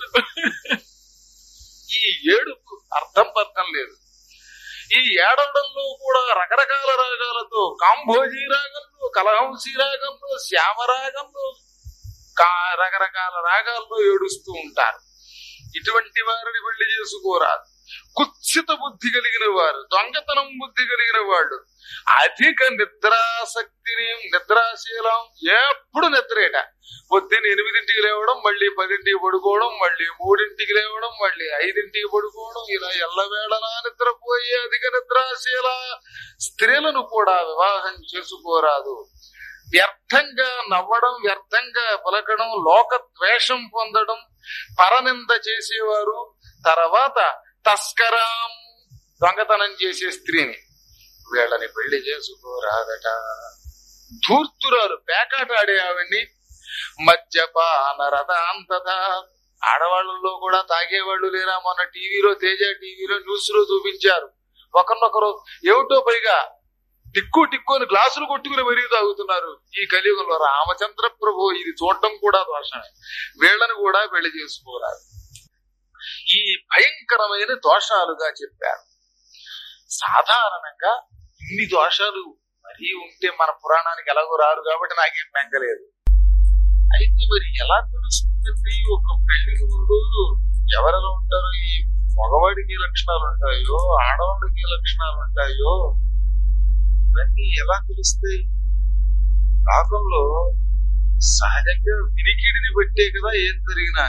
ఈ ఏడుపు అర్థం పర్థం లేదు ఈ ఏడవడంలో కూడా రకరకాల రాగాలతో కాంభోజీ రాగంలో కలహంసి రాగంలో శ్యామరాగంలో కా- రకరకాల రాగాల్లో ఏడుస్తూ ఉంటారు ఇటువంటి వారిని పెళ్లి చేసుకోరాదు కుత్సిత బుద్ధి కలిగిన వారు దొంగతనం బుద్ధి కలిగిన వాళ్ళు అధిక నిద్రాసక్తిని నిద్రాశీలం ఎప్పుడు నిద్రేట పొద్దున్న ఎనిమిదింటికి లేవడం మళ్ళీ పదింటికి పడుకోవడం మళ్ళీ మూడింటికి లేవడం మళ్ళీ ఐదింటికి పడుకోవడం ఇలా ఎల్లవేళలా నిద్రపోయి అధిక నిద్రాశీల స్త్రీలను కూడా వివాహం చేసుకోరాదు వ్యర్థంగా నవ్వడం వ్యర్థంగా పలకడం లోక ద్వేషం పొందడం పరనింద చేసేవారు తర్వాత తస్కరాం దొంగతనం చేసే స్త్రీని వీళ్ళని పెళ్లి చేసుకోరాదట ధూర్తురాలు పేకాట ఆడే ఆవిడ్ని మద్యపాన రథాంతత ఆడవాళ్ళలో కూడా తాగేవాళ్ళు లేరా మొన్న టీవీలో తేజ టీవీలో న్యూస్ లో చూపించారు ఒకరినొకరు ఏమిటో పైగా టిక్కు టిక్కు అని గ్లాసులు కొట్టుకుని మరీ తాగుతున్నారు ఈ కలియుగంలో రామచంద్ర ప్రభు ఇది చూడటం కూడా దోషమే వీళ్ళని కూడా పెళ్లి చేసుకోరాదు ఈ భయంకరమైన దోషాలుగా చెప్పారు సాధారణంగా ఇన్ని దోషాలు మరీ ఉంటే మన పురాణానికి ఎలాగో రారు కాబట్టి నాకేం బెంగలేదు అయితే మరి ఎలా తెలుస్తుంది ఒక పెళ్లికి ముందు ఎవరెలా ఉంటారో ఈ మగవాడికి ఏ లక్షణాలు ఉంటాయో ఆడవాళ్ళకి ఏ లక్షణాలు ఉంటాయో ఇవన్నీ ఎలా తెలుస్తాయి లోకంలో సహజంగా వినికిడిని బట్టే కదా ఏం జరిగినా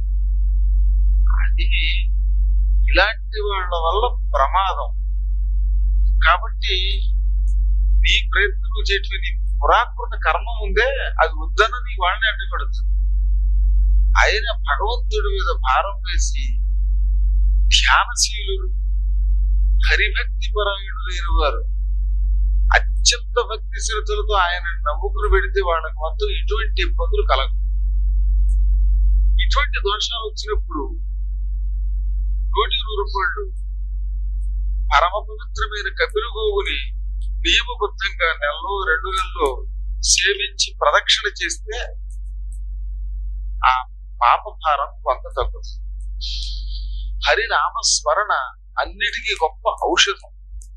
అది ఇలాంటి వాళ్ళ వల్ల ప్రమాదం కాబట్టి నీ ప్రయత్నం నువ్వు చేయట్లే నీ పురాకృత కర్మ ఉందే అది వద్దనని వాళ్ళని అడ్డుపడచ్చు ఆయన భగవంతుడి మీద భారం వేసి ధ్యానశీలులు హరిభక్తి పరాయణులైన వారు అత్యంత భక్తి శ్రద్ధలతో ఆయన నమ్ముకుని పెడితే వాళ్ళకి మొత్తం ఇటువంటి ఇబ్బందులు కలగవు ఇటువంటి దోషాలు వచ్చినప్పుడు నూటి నూరు రూపాయలు పరమ పవిత్రమైన కపిల గోవుని నియమబద్ధంగా నెలలో రెండు నెలల్లో సేవించి ప్రదక్షిణ చేస్తే ఆ పాప భారం కొంత తగ్గుతుంది హరినామ స్మరణ అన్నిటికీ గొప్ప ఔషధం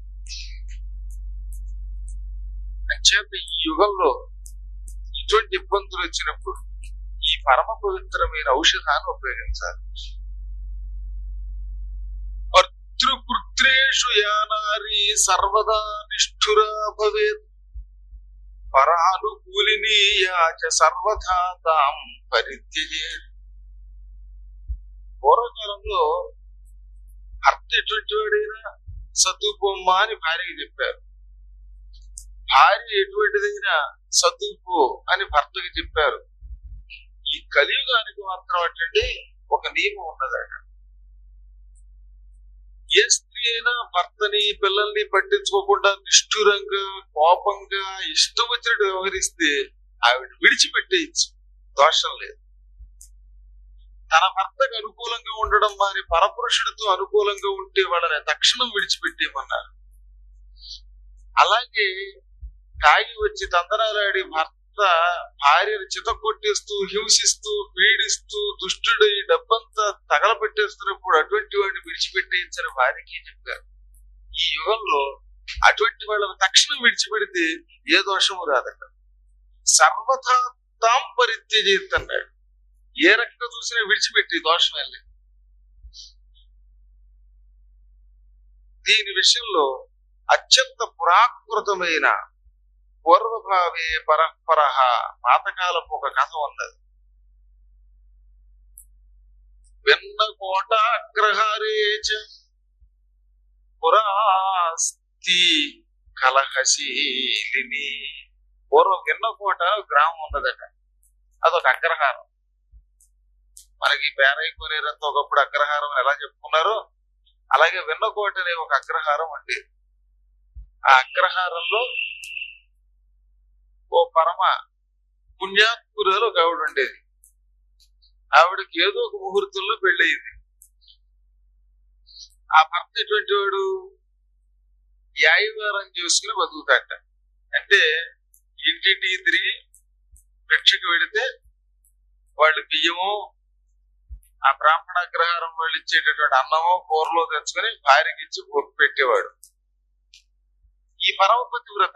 అంచేత ఈ యుగంలో ఇటువంటి ఇబ్బందులు వచ్చినప్పుడు ఈ పరమ పవిత్రమైన ఔషధాన్ని ఉపయోగించాలి భర్తృపుత్రేషు యానారి సర్వదా నిష్ఠురా భవేత్ పరానుకూలిని యాచ సర్వథా తాం పరిత్యజే పూర్వకాలంలో భర్త ఎటువంటి వాడైనా సతుపోమ్మ అని భార్యకి చెప్పారు భార్య ఎటువంటిదైనా సతుపు అని భర్తకి చెప్పారు ఈ కలియుగానికి మాత్రం ఏంటంటే ఒక నియమం ఉన్నదట ఏ స్త్రీ అయినా భర్తని పిల్లల్ని పట్టించుకోకుండా నిష్ఠురంగా కోపంగా ఇష్టం వచ్చినట్టు వ్యవహరిస్తే ఆవిడ విడిచిపెట్టేయచ్చు దోషం లేదు తన భర్తకు అనుకూలంగా ఉండడం వారి పరపురుషుడితో అనుకూలంగా ఉంటే వాళ్ళని తక్షణం విడిచిపెట్టేయమన్నారు అలాగే తాగి వచ్చి తందనాలాడి భర్త భార్యను చితకొట్టేస్తూ హింసిస్తూ పీడిస్తూ దుష్టుడై డబ్బంతా తగలబెట్టేస్తున్నప్పుడు అటువంటి వాడిని విడిచిపెట్టేయించని భార్యకి చెప్పారు ఈ యుగంలో అటువంటి వాళ్ళని తక్షణం విడిచిపెడితే ఏ దోషము రాదట సర్వథా తాం పరిత్యజేత్ అన్నాడు ఏ రకంగా చూసినా విడిచిపెట్టి దోషం వెళ్ళి దీని విషయంలో అత్యంత పురాకృతమైన పూర్వభావే పరస్పర పాతకాలపు ఒక కథ ఉన్నది వెన్న కోట అగ్రహారేచ పురాస్తి కలహశీలిని పూర్వం విన్నకోట గ్రామం ఉన్నదట అదొక అగ్రహారం మనకి పేరైకోనేరంతా ఒకప్పుడు అగ్రహారం అని ఎలా చెప్పుకున్నారో అలాగే విన్నకోట అనే ఒక అగ్రహారం ఉండేది ఆ అగ్రహారంలో ఓ పరమ పుణ్యాత్మురాలు ఒక ఆవిడ ఉండేది ఆవిడకి ఏదో ఒక ముహూర్తంలో పెళ్ళయింది ఆ భర్త ఎటువంటి వాడు యాయవారం చేసుకుని బతుకుతాట అంటే ఇంటింటికి తిరిగి భిక్షకు వెళితే వాళ్ళు బియ్యము ఆ బ్రాహ్మణ అగ్రహారం వాళ్ళు ఇచ్చేటటువంటి అన్నమో కూరలో తెచ్చుకొని భార్యకి ఇచ్చి పొట్టు పెట్టేవాడు ఈ పరమపతి వ్రత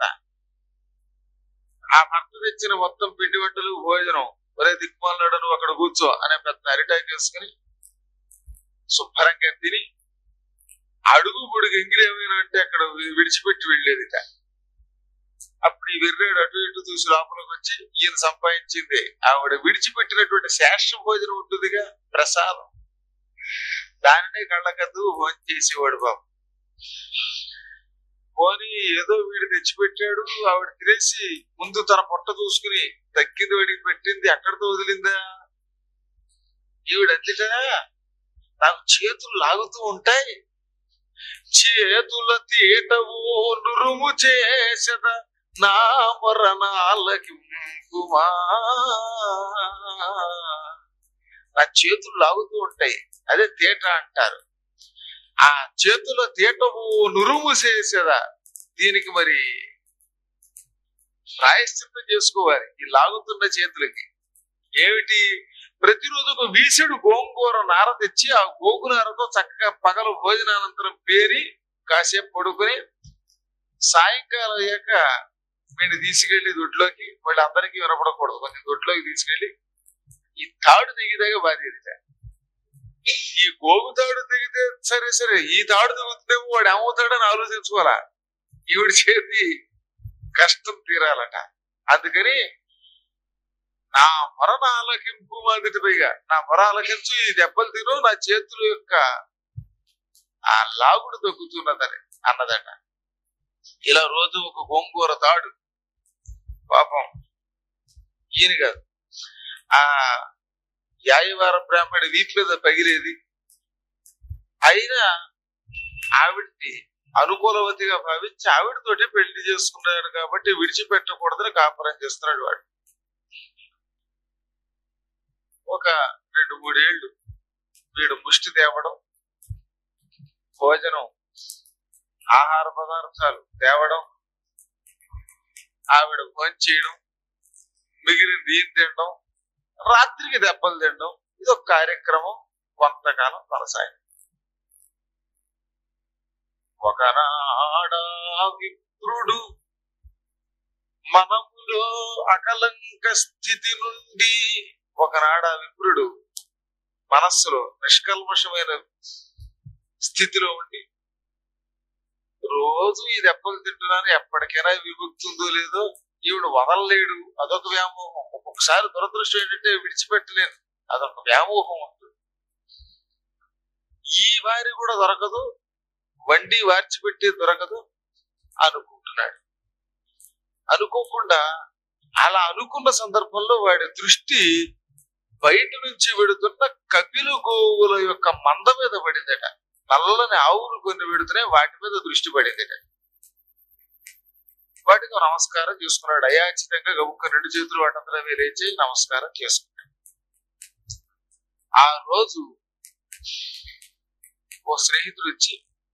ఆ భర్త తెచ్చిన మొత్తం పిండి వంటలు భోజనం ఒరే దిక్కుమాలనాడు నువ్వు అక్కడ కూర్చో అనే పెద్ద అరిటాక్ వేసుకుని శుభ్రంగా తిని అడుగు పొడుగు ఎంగిలి ఏమైనా అంటే అక్కడ వి- విడిచిపెట్టి వెళ్ళేదిట అప్పుడు ఈ వెర్రాడు అటు ఇటు చూసి లోపలికి వచ్చి ఈయన సంపాదించింది ఆవిడ విడిచిపెట్టినటువంటి శేష భోజనం ఉంటుందిగా ప్రసాదం దానినే కళ్ళకద్దు భోజనం చేసేవాడు బాబు పోనీ ఏదో వీడు తెచ్చిపెట్టాడు ఆవిడ తినేసి ముందు తన పొట్ట చూసుకుని తగ్గింది వాడికి పెట్టింది అక్కడితో వదిలిందా ఈవిడ అందుట నాకు చేతులు లాగుతూ ఉంటాయి చేతుల తీటవు నురుము చేసద నా మరణాలకింపుమా నా చేతులు లాగుతూ ఉంటాయి అదే తేట అంటారు ఆ చేతుల తీటవు నురుము చేసేదా దీనికి మరి ప్రాయశ్చిత్తం చేసుకోవాలి ఈ లాగుతున్న చేతులకి ఏమిటి ప్రతిరోజు ఒక వీసెడు గోంగూర నార తెచ్చి ఆ గోగు నారతో చక్కగా పగలు భోజనానంతరం పేరి కాసేపు పడుకొని సాయంకాలం అయ్యాక వీడిని తీసుకెళ్లి దొడ్లోకి మళ్ళీ అందరికీ వినపడకూడదు కొంచెం దొడ్లోకి తీసుకెళ్లి ఈ తాడు దిగిదాగా బాధ్యత ఈ గోగు తాడు దిగితే సరే సరే ఈ తాడు దిగుతుందేమో వాడు ఏమవుతాడని ఆలోచించుకోవాలా ఈవిడ చేతి కష్టం తీరాలట అందుకని నా మొర ఆలకింపు మాదిటి పైగా నా మొర ఆలకించు ఈ దెబ్బలు తిను నా చేతుల యొక్క ఆ లాగుడు దొక్కుతున్నదని అన్నదట ఇలా రోజు ఒక గోంగూర తాడు పాపం ఈయన కాదు ఆ యాయవార బ్రాహ్మడి వీపు మీద పగిలేది అయినా ఆవిడ్ని అనుకూలవతిగా భావించి ఆవిడతోటే పెళ్లి చేసుకున్నాడు కాబట్టి విడిచిపెట్టకూడదని కాపురం చేస్తున్నాడు వాడు ఒక రెండు మూడేళ్లు వీడు ముష్టి తేవడం భోజనం ఆహార పదార్థాలు తేవడం ఆవిడ భోజనం చేయడం మిగిలిన దీని తినడం రాత్రికి దెబ్బలు తినడం ఇది ఒక కార్యక్రమం కొంతకాలం కొనసాగింది ఒకనాడా విప్రుడు మనములో అకలంక స్థితి నుండి ఒకనాడా విప్రుడు మనస్సులో నిష్కల్మషమైన స్థితిలో ఉండి రోజు ఈ దెబ్బలు తింటున్నాను ఎప్పటికైనా విముక్తుందో లేదో ఈవిడ వదలలేడు అదొక వ్యామోహం ఒక్కొక్కసారి దురదృష్టం ఏంటంటే విడిచిపెట్టలేను అదొక వ్యామోహం ఉంటుంది ఈ వారి కూడా దొరకదు వండి వార్చిపెట్టి దొరకదు అనుకుంటున్నాడు అనుకోకుండా అలా అనుకున్న సందర్భంలో వాడి దృష్టి బయట నుంచి వెడుతున్న కపిలు గోవుల యొక్క మంద మీద పడిందట నల్లని ఆవులు కొన్ని పెడుతున్నాయి వాటి మీద దృష్టి పడిందట వాటికి నమస్కారం చేసుకున్నాడు అయాచితంగా గబుక్క రెండు చేతులు వాటంతా లేచి నమస్కారం చేసుకున్నాడు ఆ రోజు ఓ స్నేహితుడు వచ్చి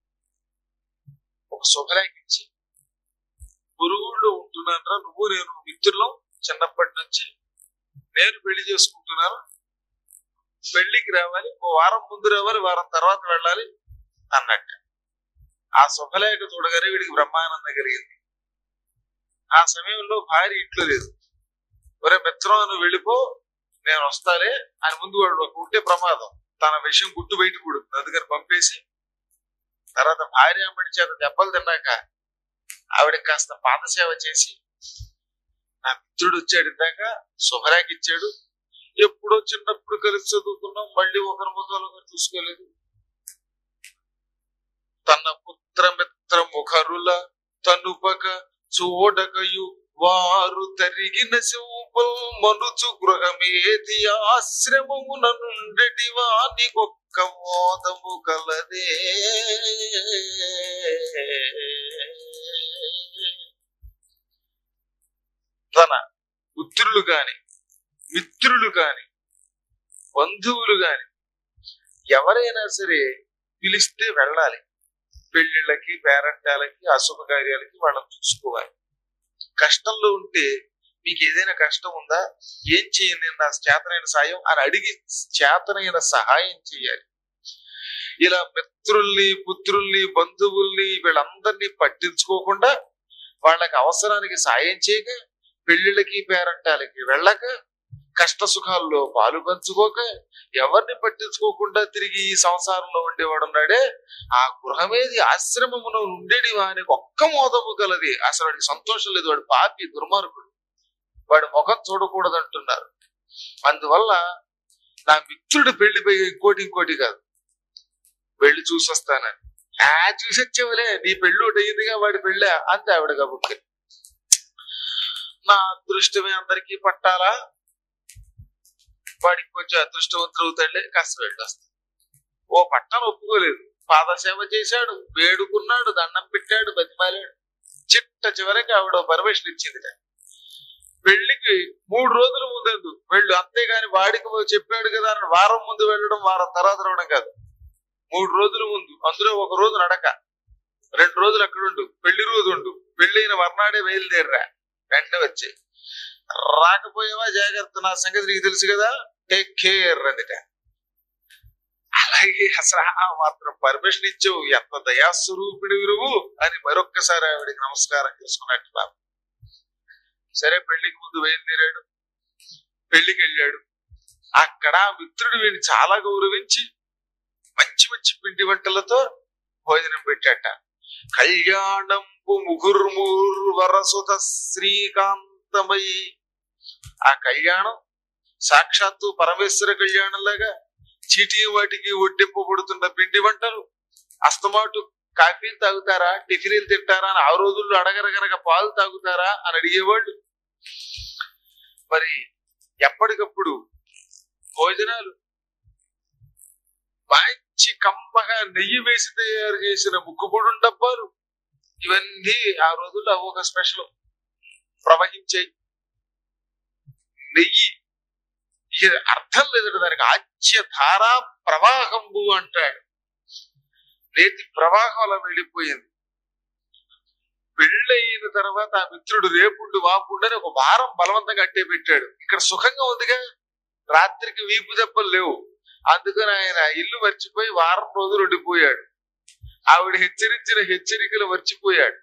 ఒక శుభలేఖ ఇచ్చి గురువుల్లో ఉంటున్నానరా నువ్వు నేను మిత్రులం చిన్నప్పటి నుంచి నేను పెళ్లి చేసుకుంటున్నాను పెళ్లికి రావాలి ఓ వారం ముందు రావాలి వారం తర్వాత వెళ్ళాలి అన్నట్ట ఆ శుభలేఖ చూడగానే వీడికి బ్రహ్మానందం కలిగింది ఆ సమయంలో భార్య ఇంట్లో లేదు ఒరే మిత్రం నువ్వు వెళ్ళిపో నేను వస్తాలే అని ముందు వాడు ఉంటే ప్రమాదం తన విషయం గుట్టు బయట పుడుతుంది అందుకని పంపేసి తర్వాత భార్య అమ్మడి చేత దెబ్బలు తిన్నాక ఆవిడకి కాస్త పాదసేవ చేసి నా మిత్రుడు వచ్చాడు ఇందాక శుభరాకి ఇచ్చాడు ఎప్పుడో చిన్నప్పుడు కలిసి చదువుకున్నాం మళ్ళీ ఒకరి ముందు ఒకరు చూసుకోలేదు తన పుత్ర మిత్ర ముఖరుల తనుపక చూడకయు వారు తరిగిన సింపుల్ మనుచు గృహమేది ఆశ్రమమున నుండటి వానికొక్క మోదము కలదే తన పుత్రులు గాని మిత్రులు గాని బంధువులు గాని ఎవరైనా సరే పిలిస్తే వెళ్ళాలి పెళ్లిళ్ళకి పేరంటాలకి అశుభ కార్యాలకి వాళ్ళని చూసుకోవాలి కష్టంలో ఉంటే మీకు ఏదైనా కష్టం ఉందా ఏం చేయండి నేను నా చేతనైన సాయం అని అడిగి చేతనైన సహాయం చేయాలి ఇలా మిత్రుల్ని పుత్రుల్ని బంధువుల్ని వీళ్ళందరినీ పట్టించుకోకుండా వాళ్ళకి అవసరానికి సాయం చేయక పెళ్లిళ్ళకి పేరంటాలకి వెళ్ళక కష్ట సుఖాల్లో పాలు పంచుకోక ఎవరిని పట్టించుకోకుండా తిరిగి ఈ సంసారంలో ఉండేవాడు ఉన్నాడే ఆ గృహమేది ఆశ్రమమున ఉండేది వానికి ఒక్క మోదము గలది అసలు వాడికి సంతోషం లేదు వాడు పాపి దుర్మార్గుడు వాడి ముఖం చూడకూడదు అంటున్నారు అందువల్ల నా మిత్రుడి పెళ్లి పోయి ఇంకోటి ఇంకోటి కాదు పెళ్లి చూసొస్తానని ఆ చూసొచ్చేవలే నీ పెళ్ళి ఒకటి అయ్యిందిగా వాడి పెళ్ళా అంతే ఆవిడ కాబట్టి నా అదృష్టమే అందరికీ పట్టాలా వాడికి కొంచెం అదృష్టవంతుడు అవుతాడులే కాస్త వెళ్ళొస్తా ఓ పట్టణం ఒప్పుకోలేదు పాదసేవ చేశాడు వేడుకున్నాడు దండం పెట్టాడు బతిమాలాడు చిట్ట చివరికి ఆవిడ పర్మిషన్ ఇచ్చింది పెళ్లికి మూడు రోజుల ముందు వెళ్ళు అంతేగాని వాడికి చెప్పాడు కదా అని వారం ముందు వెళ్ళడం వారం తర్వాత రావడం కాదు మూడు రోజుల ముందు అందులో ఒక రోజు నడక రెండు రోజులు అక్కడ ఉండు పెళ్లి రోజు ఉండు పెళ్ళైన మర్నాడే బయలుదేరరా వెంటనే వచ్చి రాకపోయావా జాగ్రత్త నా సంగతి నీకు తెలుసు కదా టేక్ కేర్ అందుట అలాగే అసలు ఆ మాత్రం పర్మిషన్ ఇచ్చావు ఎంత దయాస్వరూపిడి నువ్వు అని మరొక్కసారి ఆవిడికి నమస్కారం చేసుకున్నట్టు బాబు సరే పెళ్లికి ముందు బయలుదేరాడు పెళ్లికి వెళ్ళాడు అక్కడ ఆ మిత్రుడు వీడిని చాలా గౌరవించి మంచి మంచి పిండి వంటలతో భోజనం పెట్టాట కళ్యాణంపు ముగుర్మూర్ వరసుత శ్రీకాంతమయి ఆ కళ్యాణం సాక్షాత్తు పరమేశ్వర కళ్యాణంలాగా చీటీ వాటికి ఒడ్డింపబడుతున్న పిండి వంటలు అస్తమాటు కాఫీలు తాగుతారా టిఫిన్లు తింటారా అని ఆ రోజుల్లో అడగర గనక పాలు తాగుతారా అని అడిగేవాళ్ళు మరి ఎప్పటికప్పుడు భోజనాలు మంచి కమ్మగా నెయ్యి వేసి తయారు చేసిన ముక్కుబుడు డబ్బాలు ఇవన్నీ ఆ రోజుల్లో అవి ఒక స్పెషల్ ప్రవహించాయి నెయ్యి ఇక అర్థం లేదంటే దానికి ఆచ్య ధారా ప్రవాహంబు అంటాడు నేతి ప్రవాహం అలా వెళ్ళిపోయింది పెళ్ళయిన తర్వాత ఆ మిత్రుడు రేపుండు వాపుండు అని ఒక వారం బలవంతంగా అట్టే పెట్టాడు ఇక్కడ సుఖంగా ఉందిగా రాత్రికి వీపు దెబ్బలు లేవు అందుకని ఆయన ఇల్లు మర్చిపోయి వారం రోజులు ఉండిపోయాడు ఆవిడ హెచ్చరించిన హెచ్చరికలు మర్చిపోయాడు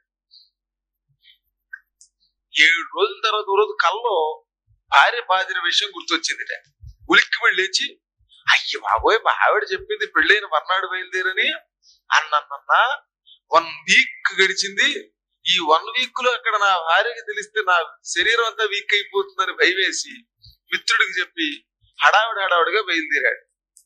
ఏడు రోజుల తర్వాత ఓ రోజు కల్లో భార్య బాధిన విషయం గుర్తొచ్చిందిట ఉలిక్కి వెళ్ళి లేచి అయ్య బాబోయ్ మా ఆవిడ చెప్పింది పెళ్ళైన మర్నాడు బయలుదేరని అన్నన్న వన్ వీక్ గడిచింది ఈ వన్ వీక్ లో అక్కడ నా భార్యకి తెలిస్తే నా శరీరం అంతా వీక్ అయిపోతుందని భయవేసి మిత్రుడికి చెప్పి హడావిడి హడావిడిగా బయలుదేరాడు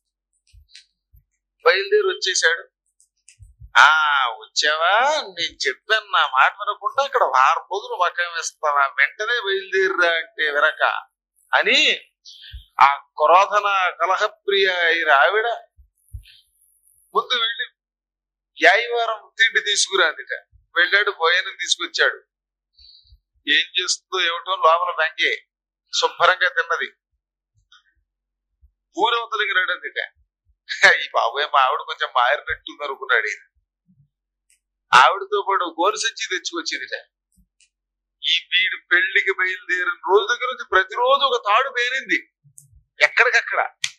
బయలుదేరి వచ్చేసాడు ఆ వచ్చావా నేను చెప్పాను నా మాట వినకుండా అక్కడ వారం రోజులు మకం వేస్తావా వెంటనే బయలుదేరిరా అంటే వినక అని ఆ క్రోధన కలహప్రియ అయిన ఆవిడ ముందు వెళ్ళి యాయివారం తిండి తీసుకురాందిట వెళ్ళాడు భోజనం తీసుకొచ్చాడు ఏం చేస్తుందో ఏమిటో లోపల బ్యాంకే శుభ్రంగా తిన్నది ఊరవతలికి రాడందిట ఈ బాబోయ్ మా ఆవిడ కొంచెం మారినట్టుంది అనుకున్నాడు ఈయన. ఆవిడతో పాటు గోరు సంచి తెచ్చుకొచ్చిందిట ఈ వీడి పెళ్లికి బయలుదేరిన రోజు దగ్గర నుంచి ప్రతిరోజు ఒక తాడు పేరింది ఎక్కడికక్కడ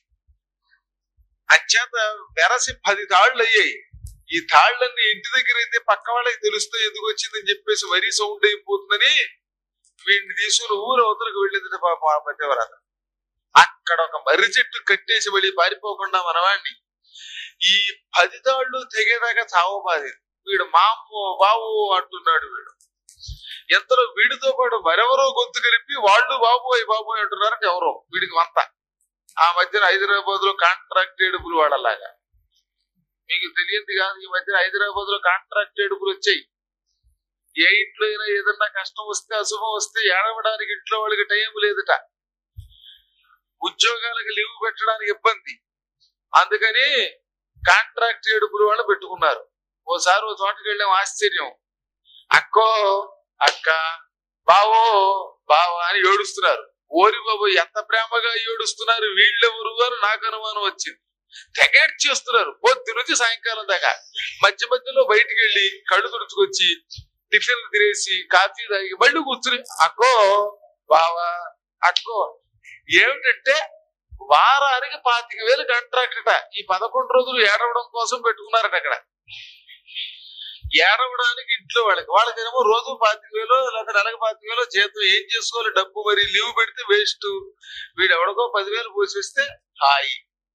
అంచేత వెరసి పది తాళ్ళు అయ్యాయి ఈ తాళ్ళన్నీ ఇంటి దగ్గర అయితే పక్క వాళ్ళకి తెలుస్తే ఎందుకు వచ్చిందని చెప్పేసి వరి సౌండ్ అయిపోతుందని వీడిని తీసుకుని ఊరు అవతలకు వెళ్ళింది పాప ఆ పతివరత అక్కడ ఒక మర్రి చెట్టు కట్టేసి వెళ్ళి పారిపోకుండా మనవాణ్ణి ఈ పది తాళ్ళు తెగేదాకా చావబాది వీడు మాము బావు అంటున్నాడు వీడు ఎంతలో వీడితో పాటు మరెవరో గొంతు కలిపి వాళ్ళు బాబోయ్ బాబోయ్ అంటున్నారంటే ఎవరో వీడికి వంత ఆ మధ్యన హైదరాబాద్ లో కాంట్రాక్ట్ ఏడుపులు వాడలాగా మీకు తెలియంది కాదు ఈ మధ్యన హైదరాబాద్ లో కాంట్రాక్ట్ ఏడుపులు వచ్చాయి ఏ ఇంట్లో అయినా ఏదన్నా కష్టం వస్తే అశుభం వస్తే ఏడవడానికి ఇంట్లో వాళ్ళకి టైం లేదుట ఉద్యోగాలకు లీవ్ పెట్టడానికి ఇబ్బంది అందుకని కాంట్రాక్ట్ ఏడుపులు వాళ్ళు పెట్టుకున్నారు ఓసారి ఓ చోటకి వెళ్ళాం ఆశ్చర్యం అక్కో అక్క బావో బావా అని ఏడుస్తున్నారు ఓరి బాబు ఎంత ప్రేమగా ఏడుస్తున్నారు వీళ్ళెవరు అని నాకు అనుమానం వచ్చింది తెగేట్ చేస్తున్నారు పొద్దు నుంచి సాయంకాలం దాకా మధ్య మధ్యలో బయటికి వెళ్ళి కళ్ళు తుడుచుకొచ్చి టిఫిన్లు తినేసి కాఫీ తాగి మళ్ళీ కూర్చుని అక్కో బావా అక్కో ఏమిటంటే వారానికి పాతిక వేలు కాంట్రాక్ట్ ఈ పదకొండు రోజులు ఏడవడం కోసం పెట్టుకున్నారట అక్కడ ఏడవడానికి ఇంట్లో వాళ్ళకి వాళ్ళకేమో రోజు పాతిక వేలు లేదా నెలకు పాతిక వేలు జీతం ఏం చేసుకోవాలి డబ్బు మరి లీవ్ పెడితే వేస్ట్ వీడు ఎవడికో పదివేలు పోసేస్తే హాయి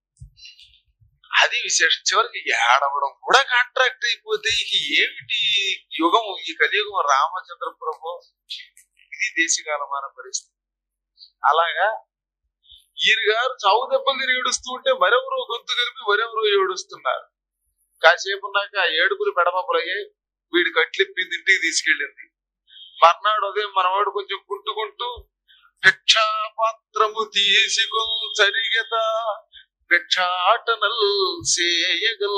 అది విశేషం చివరికి ఏడవడం కూడా కాంట్రాక్ట్ అయిపోతే ఇక ఏమిటి యుగం ఈ కలియుగం రామచంద్ర ప్రభు ఇది దేశకాలమాన పరిస్థితి అలాగా ఈయన గారు చావు దెబ్బలు తిరిగి ఏడుస్తూ ఉంటే మరెవరో గొంతు కలిపి మరెవరో ఏడుస్తున్నారు కాసేపు ఉన్నాక ఆ ఏడుపులు పెడమపులయ్యాయి వీడి కట్లిప్పింది ఇంటికి తీసుకెళ్ళింది మర్నాడు ఉదయం మనవాడు కొంచెం కుంటుకుంటూ భిక్షాపాత్రము తీసుకు సరిగత భిక్షాటనల్ చేయగల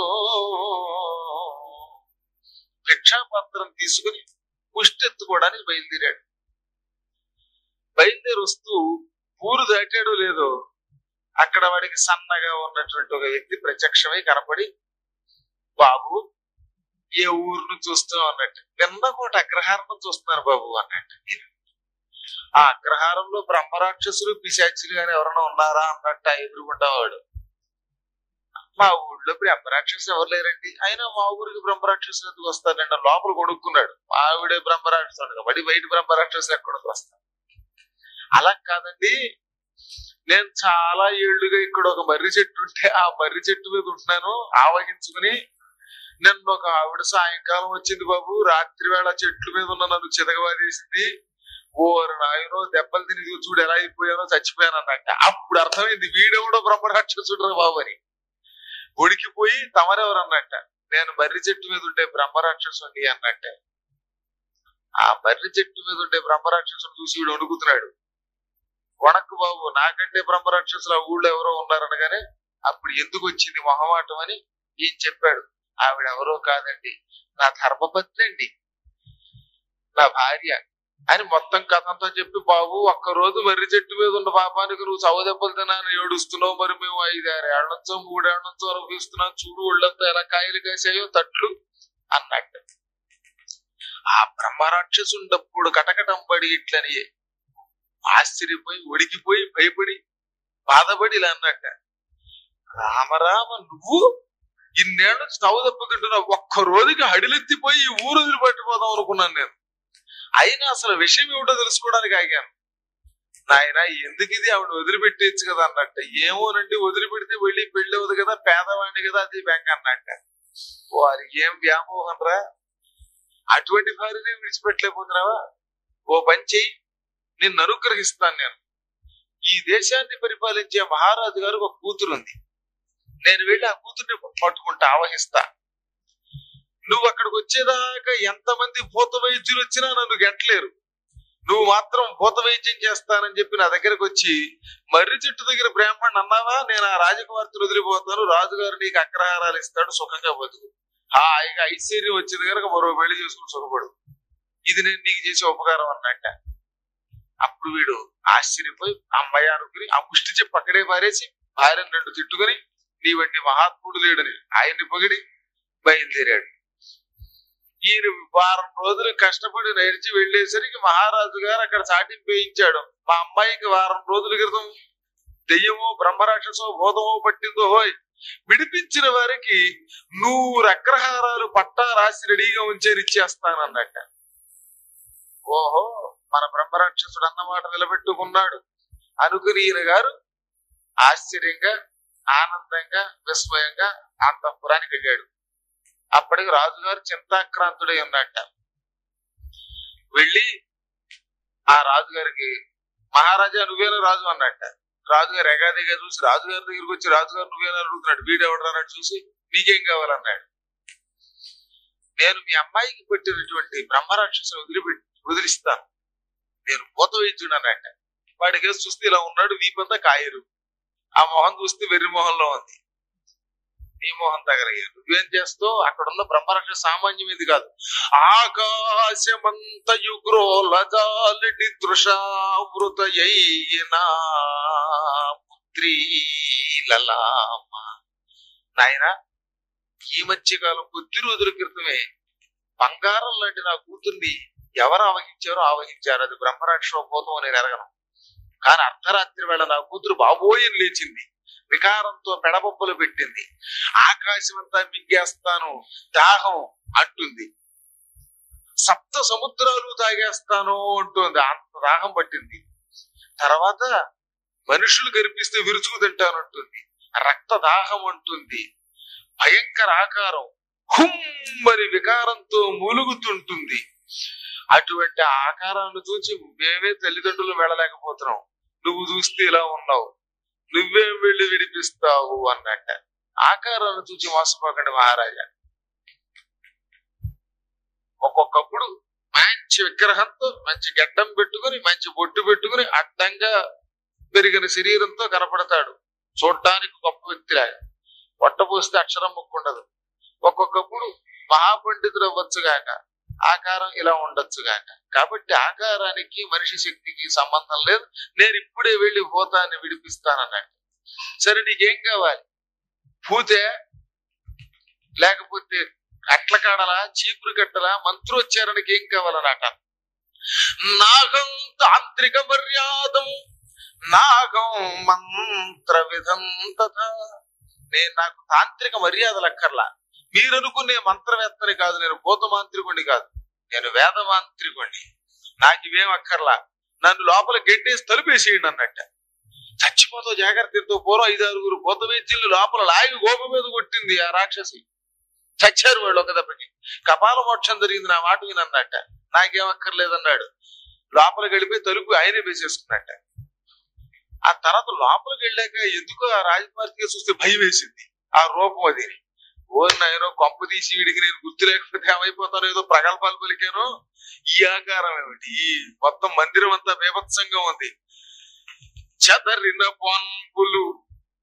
భిక్షాపాత్రం తీసుకుని పుష్టెత్తుకోవడానికి బయలుదేరాడు బయలుదేరి వస్తూ ఊరు దాటాడో లేదో అక్కడ వాడికి సన్నగా ఉన్నటువంటి ఒక వ్యక్తి ప్రత్యక్షమై కనపడి బాబు ఏ ఊరును చూస్తున్నావు అన్నట్టు విన్నకోట అగ్రహారం చూస్తున్నారు బాబు అన్నట్టు ఆ అగ్రహారంలో బ్రహ్మరాక్షసులు పిశాచులు కానీ ఎవరైనా ఉన్నారా అన్నట్టు ఆ ఎదురుకుంటావాడు మా ఊళ్ళో బ్రహ్మరాక్షసులు ఎవరు లేరండి అయినా మా ఊరికి బ్రహ్మరాక్షసులు ఎందుకు వస్తారంటే లోపల కొడుక్కున్నాడు ఆవిడే బ్రహ్మరాక్షసుడు కాబట్టి బయట బ్రహ్మరాక్షసులు ఎక్కడికి వస్తారు అలా కాదండి నేను చాలా ఏళ్లుగా ఇక్కడ ఒక మర్రి చెట్టు ఉంటే ఆ మర్రి చెట్టు మీద ఉంటున్నాను ఆవహించుకుని నిన్న ఒక ఆవిడ సాయంకాలం వచ్చింది బాబు రాత్రి వేళ చెట్ల మీద ఉన్న నన్ను చితగవాదేసింది ఓరు నాయనో దెబ్బలు తిని ఇదిగో చూడు ఎలా అయిపోయానో చచ్చిపోయాను అన్నట్ట అప్పుడు అర్థమైంది వీడెవడో బ్రహ్మరాక్షసుడు బాబు అని ఉడికిపోయి తమరెవరు అన్నట్ట నేను మర్రి చెట్టు మీద ఉండే బ్రహ్మరాక్షసుని అన్నట్ట ఆ మర్రి చెట్టు మీద ఉండే బ్రహ్మరాక్షసుని చూసి వీడు వణుకుతున్నాడు వణక్కు బాబు నాకంటే బ్రహ్మరాక్షసులు ఆ ఊళ్ళో ఎవరో ఉన్నారనగానే అప్పుడు ఎందుకు వచ్చింది మొహమాటం అని ఈయన చెప్పాడు ఆవిడ ఎవరో కాదండి నా ధర్మపత్ని అండి నా భార్య అని మొత్తం కథంతా చెప్పి బాబు ఒక్క రోజు మర్రి చెట్టు మీద ఉన్న పాపానికి నువ్వు చవ దెబ్బలు తినాలని ఏడుస్తున్నావు మరి మేము ఐదారు ఏళ్ళ నుంచో మూడేళ్ల నుంచో అనుభవిస్తున్నాం చూడు ఒళ్ళంతా ఎలా కాయలు కాసాయో తట్లు అన్నట్టు ఆ బ్రహ్మరాక్షసుండప్పుడు కటకటం పడి ఇట్లని ఆశ్చర్యపోయి ఉడికిపోయి భయపడి బాధపడి ఇలా అన్నట్ట రామరామ నువ్వు ఇన్నేళ్ళు స్టవ్ దెబ్బతింటున్నావు ఒక్క రోజుకి హడిలెత్తిపోయి ఈ ఊరు వదిలిపెట్టిపోదాం అనుకున్నాను నేను అయినా అసలు విషయం ఏమిటో తెలుసుకోవడానికి ఆగాను నాయన ఎందుకు ఇది ఆవిడ వదిలిపెట్టేయచ్చు కదా అన్నట్ట ఏమోనండి వదిలిపెడితే వెళ్ళి పెళ్లి అవుతుంది కదా పేదవాడిని కదా అది బెంగ అన్నట్ట ఓ అది ఏం వ్యామోహం రా అటువంటి భార్యనే విడిచిపెట్టలేకపోతున్నావా ఓ పని చెయ్యి నిన్ను అనుగ్రహిస్తాను నేను ఈ దేశాన్ని పరిపాలించే మహారాజు గారు ఒక కూతురు ఉంది నేను వెళ్ళి ఆ కూతుర్ని పట్టుకుంటా ఆవహిస్తా నువ్వు అక్కడికి వచ్చేదాకా ఎంతమంది భూత వైద్యులు వచ్చినా నన్ను గెంటలేరు నువ్వు మాత్రం భూత వైద్యం చేస్తానని చెప్పి నా దగ్గరకు వచ్చి మర్రి చెట్టు దగ్గర బ్రాహ్మణ్ అన్నావా నేను ఆ రాజకుమార్తెను వదిలిపోతాను రాజుగారు నీకు అగ్రహారాలు ఇస్తాడు సుఖంగా బతుకు హాయిగా ఐశ్వర్యం వచ్చింది కనుక మరో పెళ్లి చేసుకుని సుఖపడు ఇది నేను నీకు చేసే ఉపకారం అన్నట్ట అప్పుడు వీడు ఆశ్చర్యపోయి అమ్మాయి అనుకుని ఆ ముష్టి చెప్పి అక్కడే పారేసి భార్యను రెండు తిట్టుకుని నీ వంటి మహాత్ముడు లేడని ఆయన్ని పొగిడి బయలుదేరాడు ఈయన వారం రోజులు కష్టపడి నడిచి వెళ్ళేసరికి మహారాజు గారు అక్కడ చాటింపు వేయించాడు మా అమ్మాయికి వారం రోజుల క్రితం దెయ్యమో బ్రహ్మరాక్షసో భూతమో పట్టిందో హోయ్ విడిపించిన వారికి నూరు అగ్రహారాలు పట్టా రాసి రెడీగా ఉంచేది ఇచ్చేస్తానన్నట్ట ఓహో మన బ్రహ్మరాక్షసుడు అన్నమాట నిలబెట్టుకున్నాడు అనుకుని ఈయన గారు ఆశ్చర్యంగా ఆనందంగా విస్మయంగా అంతఃపురానికి వెళ్ళాడు అప్పటికి రాజుగారు చింతాక్రాంతుడై ఉన్నట్ట వెళ్ళి ఆ రాజుగారికి మహారాజా నువ్వేనా రాజు అన్నట్ట రాజుగారు ఎగాదిగా చూసి రాజుగారి దగ్గరికి వచ్చి రాజుగారు నువ్వేనా అడుగుతున్నాడు వీడెవడు అన్నట్టు చూసి నీకేం కావాలన్నాడు నేను మీ అమ్మాయికి పెట్టినటువంటి బ్రహ్మరాక్షసుని వదిలిపెట్టి వదిలిస్తాను నేను పూత వైద్యుడు అన్నట్ట వాడి కేసు చూస్తే ఇలా ఉన్నాడు వీపంతా కాయరు ఆ మొహం చూస్తే వెర్రి మొహంలో ఉంది నీ మొహం తగలయ్యా నువ్వేం చేస్తావు అక్కడ ఉన్న బ్రహ్మరక్ష సామాన్యం ఇది కాదు ఆకాశమంతయు గ్రోలజాలటి తృషావృతయైనా పుత్రీ లలామ నాయన ఈ మధ్య కాలం కొద్ది రోజుల క్రితమే బంగారం లాంటి నా కూతుర్ని ఎవరు ఆవహించారో ఆవహించారు అది బ్రహ్మరాక్ష పోతం నేను ఎరగను కానీ అర్ధరాత్రి వేళ నా కూతురు బాబోయని లేచింది వికారంతో పెడబొబ్బలు పెట్టింది ఆకాశం అంతా మింగేస్తాను దాహం అంటుంది సప్త సముద్రాలు తాగేస్తాను అంటుంది అంత దాహం పట్టింది తర్వాత మనుషులు కనిపిస్తే విరుచుకు తింటానంటుంది రక్త దాహం అంటుంది భయంకర ఆకారం హుమ్మని వికారంతో మూలుగుతుంటుంది అటువంటి ఆకారాన్ని చూసి మేమే తల్లిదండ్రులు వెళ్ళలేకపోతున్నాం నువ్వు చూస్తే ఇలా ఉన్నావు నువ్వేం వెళ్ళి విడిపిస్తావు అన్నట్ట ఆకారాన్ని చూసి మోసపోకండి మహారాజా ఒక్కొక్కప్పుడు మంచి విగ్రహంతో మంచి గడ్డం పెట్టుకుని మంచి బొట్టు పెట్టుకుని అడ్డంగా పెరిగిన శరీరంతో కనపడతాడు చూడటానికి గొప్ప వ్యక్తిలాగా పొట్ట పోస్తే అక్షరం ముక్కుండదు ఒక్కొక్కప్పుడు మహాపండితుడు అవ్వచ్చుగాక ఆకారం ఇలా ఉండొచ్చుగాక కాబట్టి ఆకారానికి మనిషి శక్తికి సంబంధం లేదు నేను ఇప్పుడే వెళ్ళి భూతాన్ని విడిపిస్తానన్నట్టు సరే నీకేం కావాలి పూతే లేకపోతే అట్ల కాడలా చీపురు కట్టలా మంత్రోచ్చారణకి ఏం కావాలన్నట నాగం తాంత్రిక మర్యాదం నాగం మంత్ర విధం తథా నేను నాకు తాంత్రిక మర్యాదలు అక్కర్లా మీరు అనుకునే మంత్రవేత్తని కాదు నేను భూత మాంత్రికుణ్ణి కాదు నేను వేద మాంత్రికుణ్ణి నాకు ఇవేం అక్కర్లా నన్ను లోపల గెట్టేసి తలుపేసేయండి అన్నట్ట చచ్చిపోతావు జాగ్రత్త ఎంతో పూర్వం ఐదు ఆరుగురు భూత వైద్యులు లోపల లాగి గోప మీద కొట్టింది ఆ రాక్షసి చచ్చారు వాళ్ళు ఒక దెబ్బకి కపాల మోక్షం జరిగింది నా మాట వినన్నట్ట నాకేం అక్కర్లేదన్నాడు లోపలికి వెళ్ళిపోయి తలుపు ఆయనే వేసేసుకున్నట్ట ఆ తర్వాత లోపలికి వెళ్ళాక ఎందుకో ఆ రాజకుమార్తె చూస్తే భయం వేసింది ఆ రూపం అది ఓ నాయనో కొంప తీసి వీడికి నేను గుర్తు లేకపోతే ఏమైపోతానో ఏదో ప్రగల్భాలు పలికాను ఈ ఆకారం ఏమిటి ఈ మొత్తం మందిరం అంతా బీభత్సంగా ఉంది చెదరిన పొన్పులు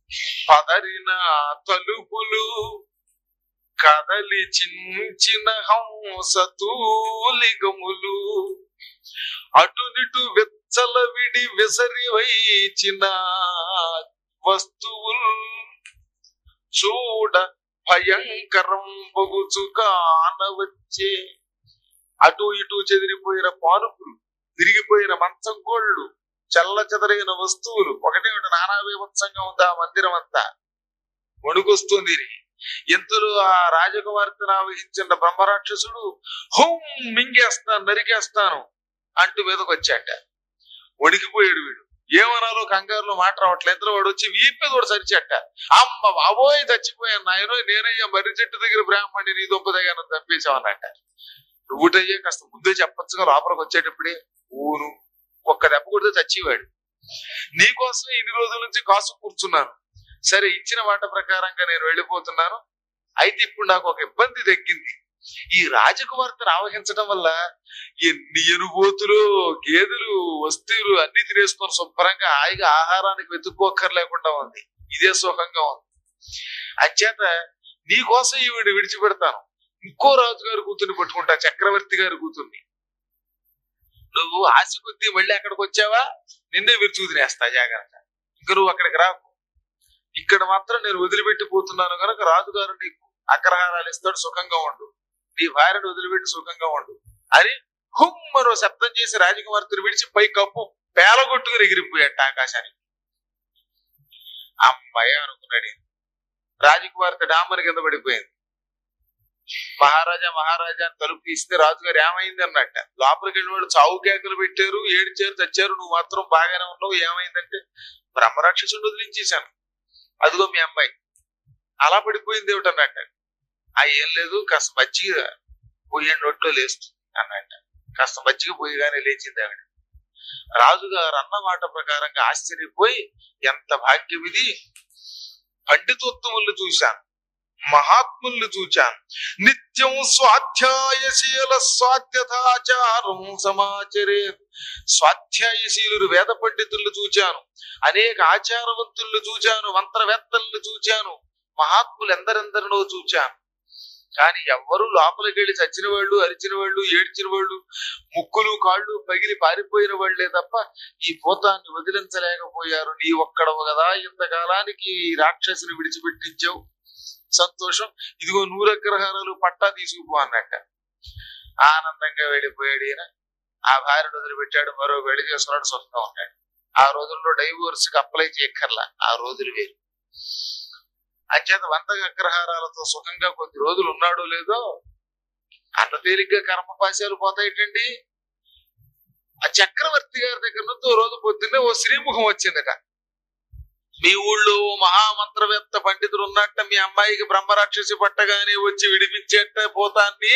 పదరిన తలుపులు కదలి చించిన హంస తూలిగములు అటునిటు వెచ్చల విడి విసరి వైచిన వస్తువులు చూడ భయంకరం బొగుచు కానవచ్చే అటు ఇటు చెదిరిపోయిన పానుపులు తిరిగిపోయిన మంచం కోళ్ళు చల్ల చెదరైన వస్తువులు ఒకటి ఒకటి నానా వివత్సంగా ఉంది ఆ మందిరం అంతా వణుకొస్తుంది ఇది. ఇంతలో ఆ రాజకుమార్తెను ఆవహించిన బ్రహ్మరాక్షసుడు హోం మింగేస్తాను నరికేస్తాను అంటూ మీదకి వచ్చాట వణికిపోయాడు వీడు ఏమనాలో కంగారులో మాట రావట్లేదు ఇంతలో వాడు వచ్చి వీపేది కూడా సరిచట అమ్మ బాబోయ్ చచ్చిపోయాను నాయనో నేనయ్యా మర్రి చెట్టు దగ్గర బ్రాహ్మణి నీ దొంప దగ్గర తప్పేసావన్నట్ట నువ్వుటయ్యే కాస్త ముందే చెప్పొచ్చుగా లోపలికి వచ్చేటప్పుడే ఊను ఒక్క దెబ్బ కొడితే చచ్చివాడు నీకోసం ఇన్ని రోజుల నుంచి కాసు కూర్చున్నాను సరే ఇచ్చిన మాట ప్రకారంగా నేను వెళ్ళిపోతున్నాను అయితే ఇప్పుడు నాకు ఒక ఇబ్బంది తగ్గింది ఈ రాజకుమార్తెను ఆవహించడం వల్ల ఎన్ని ఎనుబోతులు గేదెలు వస్తువులు అన్ని తినేసుకొని శుభ్రంగా హాయిగా ఆహారానికి వెతుక్కోక్కర్లేకుండా ఉంది ఇదే సుఖంగా ఉంది అంచేత నీకోసం ఈవిడ విడిచిపెడతాను ఇంకో రాజుగారి కూతుర్ని పట్టుకుంటా చక్రవర్తి గారి కూతుర్ని నువ్వు ఆశ కొద్దీ మళ్ళీ అక్కడికి వచ్చావా నిన్నే విరుచుకు తినేస్తా జాగ్రత్త ఇంక నువ్వు అక్కడికి రాకు ఇక్కడ మాత్రం నేను వదిలిపెట్టిపోతున్నాను కనుక రాజుగారు నీకు అగ్రహారాలు ఇస్తాడు సుఖంగా ఉండు నీ భార్యను వదిలిపెట్టి సుఖంగా ఉండు అని హుమ్ మరో శబ్దం చేసి రాజకుమార్తెను విడిచి పై కప్పు పేలగొట్టుకుని ఎగిరిపోయాట ఆకాశానికి అమ్మాయి అనుకున్నాడు ఈయన. రాజకుమార్తె డామని కింద పడిపోయింది మహారాజా మహారాజా అని తలుపు తీస్తే రాజుగారు ఏమైంది అన్నట్ట లోపలికి వెళ్ళిన వాడు చావు కేకలు పెట్టారు ఏడిచారు తెచ్చారు నువ్వు మాత్రం బాగానే ఉన్నావు ఏమైందంటే బ్రహ్మరాక్షసుడు వదిలించేశాను అదిగో మీ అమ్మాయి అలా పడిపోయింది ఏమిటి అన్నట్ట ఆ ఏం లేదు కాస్త మజ్జిగ పోయండి రొట్టెలో లేస్తుంది అన్నట్ట కాస్త మజ్జిగ పోయిగానే లేచింది ఆవిడ రాజుగారు అన్న మాట ప్రకారంగా ఆశ్చర్యపోయి ఎంత భాగ్యం ఇది పండితోత్తములు చూశాను మహాత్ముల్ని చూచాను నిత్యం స్వాధ్యాయశీల స్వాధ్యతాచారం సమాచరే స్వాధ్యాయశీలురు వేద పండితుల్ని చూచాను అనేక ఆచారవంతుల్ని చూచాను మంత్రవేత్తల్ని చూచాను మహాత్ములు ఎందరెందరినో చూచాను కానీ ఎవ్వరూ లోపలికి వెళ్ళి చచ్చిన వాళ్ళు అరిచిన వాళ్ళు ఏడ్చిన వాళ్ళు ముక్కులు కాళ్ళు పగిలి పారిపోయిన వాళ్లే తప్ప ఈ భూతాన్ని వదిలించలేకపోయారు నీ ఒక్కడవు కదా ఇంతకాలానికి ఈ రాక్షసుని విడిచిపెట్టించావు సంతోషం ఇదిగో నూరగ్రహారాలు పట్టా తీసుకుపో అన్నట్ట ఆనందంగా వెళ్ళిపోయాడు ఈయన ఆ భార్యను వదిలిపెట్టాడు మరో వెళ్ళి చేసుకున్నాడు సుఖంగా ఉన్నాడు ఆ రోజుల్లో డైవోర్స్ కి అప్లై చేయక్కర్లా ఆ రోజులు వేరు అంచేత వంద అగ్రహారాలతో సుఖంగా కొద్ది రోజులు ఉన్నాడో లేదో అంత తేలిగ్గా కర్మపాశాలు పోతాయిటండి ఆ చక్రవర్తి గారి దగ్గర నుంచి ఓ రోజు పొద్దున్నే ఓ శ్రీముఖం వచ్చిందట మీ ఊళ్ళో ఓ మహామంత్రవేత్త పండితుడు ఉన్నట్ట మీ అమ్మాయికి బ్రహ్మరాక్షసి పట్టగానే వచ్చి విడిపించేట పోతాన్ని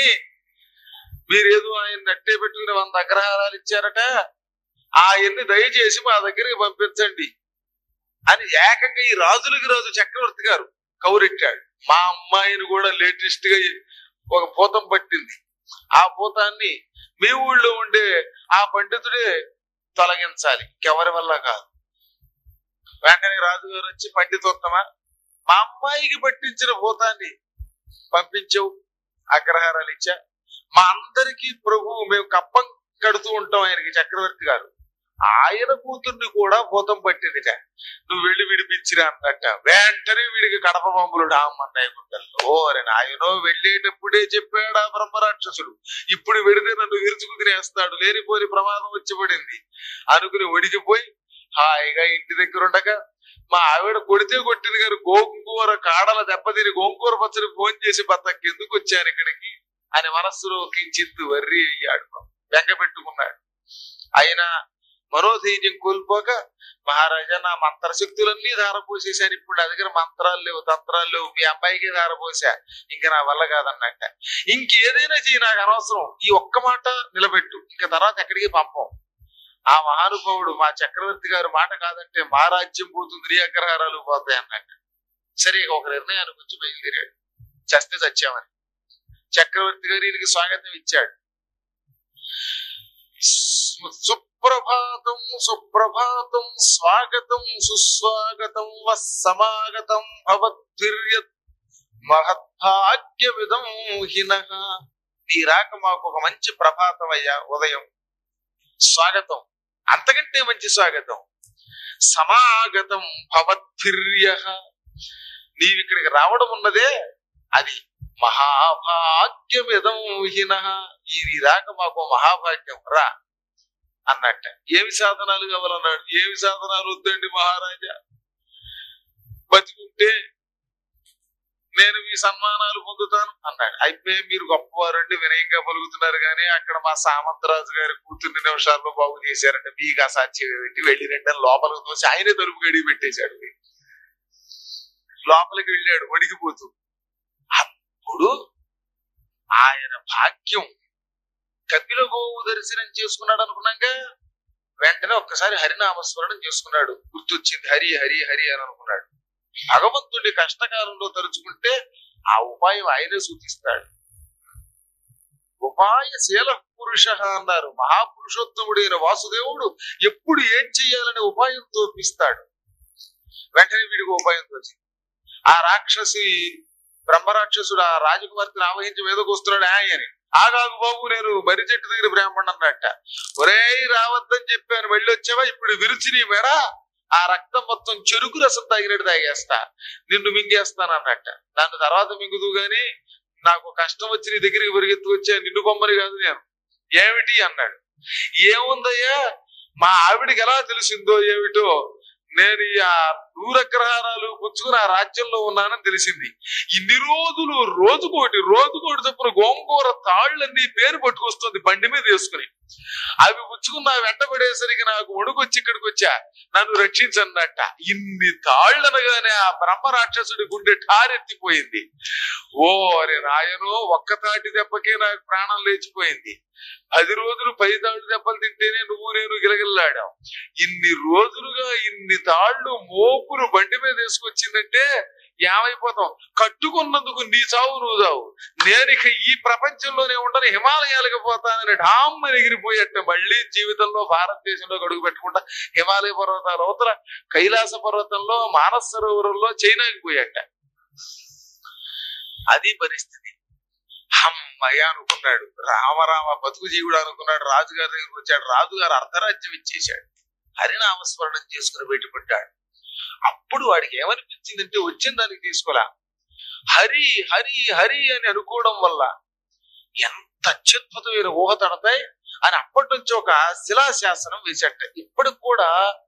మీరేదో ఆయన నట్టే పెట్టుకుని వంద అగ్రహారాలు ఇచ్చారట ఆ ఎన్ని దయచేసి మా దగ్గరికి పంపించండి అని ఏకంగా ఈ రాజులకి రాజు చక్రవర్తి గారు కౌరెట్టాడు మా అమ్మాయిని కూడా లేటెస్ట్ గా ఒక భూతం పట్టింది ఆ భూతాన్ని మీ ఊళ్ళో ఉండే ఆ పండితుడే తొలగించాలి ఇంకెవరి వల్ల కాదు వెంటనే రాజుగారు వచ్చి పండితోత్తమా మా అమ్మాయికి పట్టించిన భూతాన్ని పంపించవు అగ్రహారాలు ఇచ్చా మా అందరికీ ప్రభువు మేము కప్పం కడుతూ ఉంటాం ఆయనకి చక్రవర్తి గారు ఆయన కూతుర్ని కూడా భూతం పట్టిందిట నువ్వు వెళ్ళి విడిపించిరా అన్నట్ట వెంటనే వీడికి కడప పంపులు డామన్నాయి గుండెల్లో ఓరే నాయనో వెళ్ళేటప్పుడే చెప్పాడు ఆ బ్రహ్మరాక్షసుడు ఇప్పుడు వెడితే నన్ను విరుచుకు తినేస్తాడు లేనిపోని ప్రమాదం వచ్చి పడింది అనుకుని ఒడికిపోయి హాయిగా ఇంటి దగ్గర ఉండగా మా ఆవిడ కొడితే కొట్టింది గారు గోంగూర కాడల దెబ్బతిని గోంగూర పచ్చడి ఫోన్ చేసి బతకి ఎందుకు వచ్చాను ఇక్కడికి అని మనస్సులో కించిత్ వర్రి అయ్యాడు బెంగ పెట్టుకున్నాడు అయినా మనోధైర్యం కోల్పోక మహారాజా నా మంత్రశక్తులన్నీ ధారపోసేసాను ఇప్పుడు నా దగ్గర మంత్రాలు లేవు తంత్రాలు లేవు మీ అమ్మాయికి ధారపోసా ఇంకా నా వల్ల కాదన్నట్ట ఇంకేదైనా చెయ్యి నాకు అనవసరం ఈ ఒక్క మాట నిలబెట్టు ఇంకా తర్వాత ఎక్కడికి పంపం ఆ మహానుభావుడు మా చక్రవర్తి గారు మాట కాదంటే మా రాజ్యం పోతుంది నీ అగ్రహారాలు పోతాయి అన్నట్టు సరే ఇక ఒక నిర్ణయానికి వచ్చి బయలుదేరాడు చస్తే చచ్చామని చక్రవర్తి గారు ఈయనకి స్వాగతం ఇచ్చాడు సు- సుప్రభాతం సుప్రభాతం స్వాగతం సుస్వాగతం వస్ సమాగతం భవద్భిర్యత్ మహద్భాగ్యమిదం హిన నీ రాక మాకు ఒక మంచి ప్రభాతం అయ్యా ఉదయం స్వాగతం అంతకంటే మంచి స్వాగతం సమాగతం భవద్భిర్య నీవు ఇక్కడికి రావడం ఉన్నదే అది మహాభాగ్యమిదం హిన ఈ నీ రాక మాకు మహాభాగ్యం రా అన్నట్ట ఏమి సాధనాలు కావాలన్నాడు ఏమి సాధనాలు వద్దండి మహారాజా బతికుంటే నేను మీ సన్మానాలు పొందుతాను అన్నాడు అయిపోయి మీరు గొప్పవారండి వినయంగా పలుకుతున్నారు కానీ అక్కడ మా సామంతరాజు గారి కూతుర్ని నిమిషాల్లో బాగు చేశారంటే మీకు అసాధ్యం ఏమిటి వెళ్ళి రెండు లోపలికి తోసి ఆయనే తలుపు గడి పెట్టేశాడు లోపలికి వెళ్ళాడు వణికిపోతూ అప్పుడు ఆయన భాగ్యం కపిల గోవు దర్శనం చేసుకున్నాడు అనుకున్నాగా వెంటనే ఒక్కసారి హరినామస్మరణం చేసుకున్నాడు గుర్తొచ్చింది హరి హరి హరి అని అనుకున్నాడు భగవంతుడి కష్టకాలంలో తలుచుకుంటే ఆ ఉపాయం ఆయనే సూచిస్తాడు ఉపాయశీల పురుష అన్నారు మహాపురుషోత్తముడైన వాసుదేవుడు ఎప్పుడు ఏం చెయ్యాలనే ఉపాయం తోపిస్తాడు వెంటనే వీడికి ఉపాయం తోచింది ఆ రాక్షసి బ్రహ్మరాక్షసుడు ఆ రాజకుమార్తెను ఆవహించి మీదకు వస్తున్నాడు ఆయన ఆగాగు బాబు నేను మర్రి చెట్టు దగ్గర బ్రాహ్మణ్ అన్నట్ట ఒరేయ్ రావద్దని చెప్పాను వెళ్ళి వచ్చావా ఇప్పుడు విరుచి నీ మేడ ఆ రక్తం మొత్తం చెరుకు రసం తాగినట్టు తాగేస్తా నిన్ను మింగేస్తాను అన్నట్ట దాని తర్వాత మింగుదు గాని నాకు కష్టం వచ్చి నీ దగ్గరికి పరిగెత్తుకొచ్చా నిన్ను బొమ్మని కాదు నేను ఏమిటి అన్నాడు ఏముందయ్యా మా ఆవిడికి ఎలా తెలిసిందో ఏమిటో నేను ఈ ఆ దూరగ్రహారాలు పుచ్చుకుని ఆ రాజ్యంలో ఉన్నానని తెలిసింది ఇన్ని రోజులు రోజుకోటి రోజుకోటి చొప్పున గోంగూర తాళ్ళన్నీ పేరు పట్టుకొస్తుంది బండి మీద వేసుకుని అవి పుచ్చుకున్న వెంట పడేసరికి నాకు వణుకొచ్చి ఇక్కడికి వచ్చా నన్ను రక్షించన్నట్ట ఇన్ని తాళ్ళనగానే ఆ బ్రహ్మ రాక్షసుడి గుండె ఠారెత్తిపోయింది ఓ అరే రాయను ఒక్క తాటి దెబ్బకే నాకు ప్రాణం లేచిపోయింది పది రోజులు పై తాడు దెబ్బలు తింటేనే నువ్వు నేను గిలగిల్లాడాం ఇన్ని రోజులుగా ఇన్ని తాళ్ళు మోపులు బండి మీద వేసుకొచ్చిందంటే ఏమైపోతాం కట్టుకున్నందుకు నీ చావు నువ్వు చావు నేను ఇక ఈ ప్రపంచంలోనే ఉండని హిమాలయాలకు పోతానని ఢామ్మని ఎగిరిపోయట్ట మళ్ళీ జీవితంలో భారతదేశంలో అడుగు పెట్టకుండా హిమాలయ పర్వతాల అవతల కైలాస పర్వతంలో మానస సరోవరంలో చైనాకి పోయట అది పరిస్థితి అమ్మయ్య అనుకున్నాడు రామరామ బతుకు జీవుడు అనుకున్నాడు రాజుగారి దగ్గరికి వచ్చాడు రాజుగారు అర్ధరాజ్యం ఇచ్చేశాడు హరినామస్మరణం చేసుకుని బయటపడ్డాడు అప్పుడు వాడికి ఏమనిపించిందంటే వచ్చిన దానికి తీసుకోలే హరి హరి హరి అని అనుకోవడం వల్ల ఎంత అత్యద్భుతమైన ఊహ తడతాయి అని అప్పటి నుంచి ఒక శిలాశాసనం వేసేట ఇప్పటికి కూడా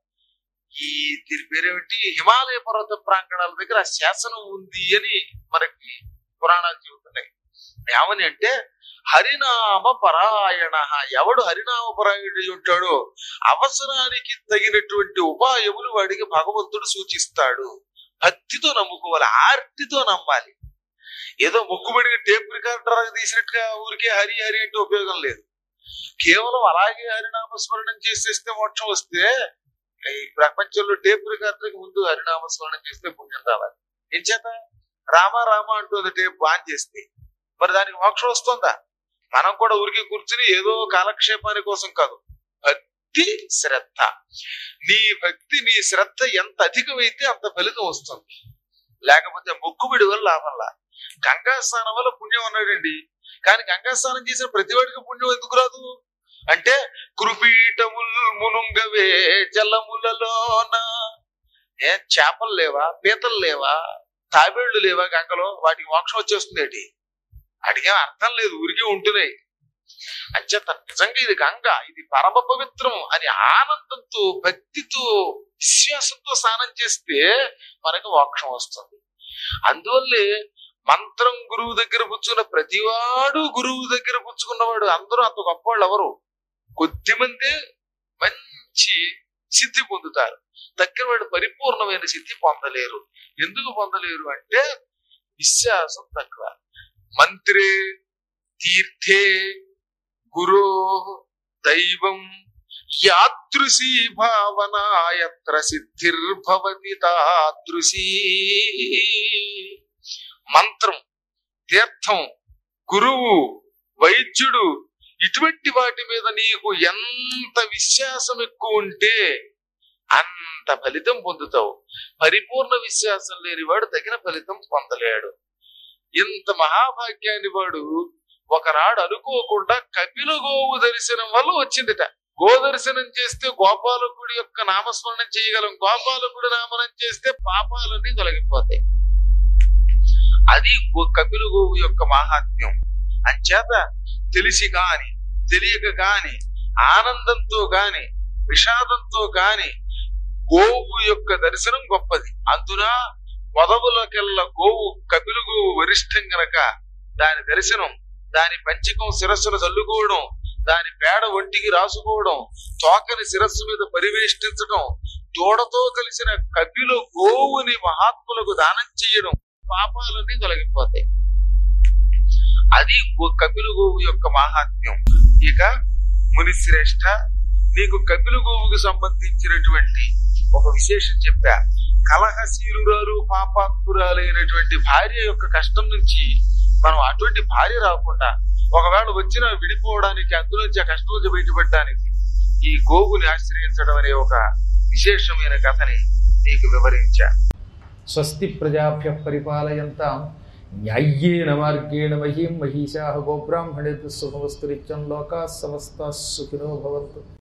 ఈ దీని పేరేమిటి హిమాలయ పర్వత ప్రాంగణాల దగ్గర ఆ శాసనం ఉంది అని మనకి పురాణాలు చెబుతున్నాయి ఏమని అంటే హరినామ పరాయణ ఎవడు హరినామ పరాయణుడు ఉంటాడో అవసరానికి తగినటువంటి ఉపాయములు వాడికి భగవంతుడు సూచిస్తాడు భక్తితో నమ్ముకోవాలి ఆర్తితో నమ్మాలి ఏదో మొక్కుబడిగా టేప్ రికార్డర్ తీసినట్టుగా ఊరికే హరి హరి అంటే ఉపయోగం లేదు కేవలం అలాగే హరినామస్మరణం చేసేస్తే మోక్షం వస్తే ఈ ప్రపంచంలో టేప్ రికార్డర్కి ముందు హరినామస్మరణం చేస్తే పుణ్యం రావాలి ఏం చేత రామ రామ అంటుంది టేప్ ఆన్ చేస్తే మరి దానికి మోక్షం వస్తుందా మనం కూడా ఊరికి కూర్చుని ఏదో కాలక్షేపాని కోసం కాదు భక్తి శ్రద్ధ నీ భక్తి నీ శ్రద్ధ ఎంత అధికమైతే అంత ఫలితం వస్తుంది లేకపోతే మొక్కుబడి వల్ల లాభంలా గంగా స్నానం వల్ల పుణ్యం అన్నాడండి కానీ గంగా స్నానం చేసిన ప్రతివాడికి పుణ్యం ఎందుకు రాదు అంటే కృపీటముల్ మునుంగవే జలములలోన ఏ చేపలు లేవా పీతలు లేవా తాబేళ్లు లేవా గంగలో వాటికి మోక్షం వచ్చేస్తుంది ఏంటి అడిగే అర్థం లేదు ఊరికే ఉంటున్నాయి అంచేత నిజంగా ఇది గంగ ఇది పరమ పవిత్రం అని ఆనందంతో భక్తితో విశ్వాసంతో స్నానం చేస్తే మనకు మోక్షం వస్తుంది అందువల్లే మంత్రం గురువు దగ్గర పుచ్చుకున్న ప్రతివాడు గురువు దగ్గర పుచ్చుకున్నవాడు అందరూ అంత గొప్పవాళ్ళు ఎవరు కొద్ది మంది మంచి సిద్ధి పొందుతారు దగ్గర వాడు పరిపూర్ణమైన సిద్ధి పొందలేరు ఎందుకు పొందలేరు అంటే విశ్వాసం తక్కువ మంత్రే తీర్థే గురో దైవం యాదృశీ భావన ఎత్ర సిద్ధిర్భవతి తాదృశీ మంత్రం తీర్థం గురువు వైద్యుడు ఇటువంటి వాటి మీద నీకు ఎంత విశ్వాసం ఎక్కువ ఉంటే అంత ఫలితం పొందుతావు పరిపూర్ణ విశ్వాసం లేనివాడు తగిన ఫలితం పొందలేడు ఇంత మహాభాగ్యాన్ని వాడు ఒకనాడు అనుకోకుండా కపిల గోవు దర్శనం వల్ల వచ్చిందిట గో దర్శనం చేస్తే గోపాలకుడి యొక్క నామస్మరణం చేయగలం గోపాలకుడి నామనం చేస్తే పాపాలన్నీ తొలగిపోతాయి అది గో- కపిల గోవు యొక్క మహాత్మ్యం అంచేత తెలిసి గాని తెలియక గాని ఆనందంతో గాని విషాదంతో గాని గోవు యొక్క దర్శనం గొప్పది అందున పొదవులకెల్ల గోవు కపిల గోవు వరిష్టం గనక దాని దర్శనం దాని పంచకం శిరస్సును చల్లుకోవడం దాని పేడ ఒంటికి రాసుకోవడం తోకని శిరస్సు మీద పరివేష్టించడం దూడతో కలిసిన కపిల గోవుని మహాత్ములకు దానం చేయడం పాపాలన్నీ తొలగిపోతాయి అది గో- కపిల గోవు యొక్క మహాత్మ్యం ఇక మునిశ్రేష్ఠ నీకు కపిల గోవుకు సంబంధించినటువంటి ఒక విశేషం చెప్పా కలహశీలురాలు పాపాత్మురాలైనటువంటి భార్య యొక్క కష్టం నుంచి మనం అటువంటి భార్య రాకుండా ఒకవేళ వచ్చిన విడిపోవడానికి అందులోంచి ఆ కష్టం నుంచి బయటపడడానికి ఈ గోవుని ఆశ్రయించడం అనే ఒక విశేషమైన కథని నీకు వివరించా స్వస్తి ప్రజాభ్య పరిపాలయంతాం న్యాయ్యేన మార్గేణ మహీం మహిషా గోబ్రాహ్మణేభ్య సుఖమస్తు నిత్యం లోకా సమస్త సుఖినో భవంతు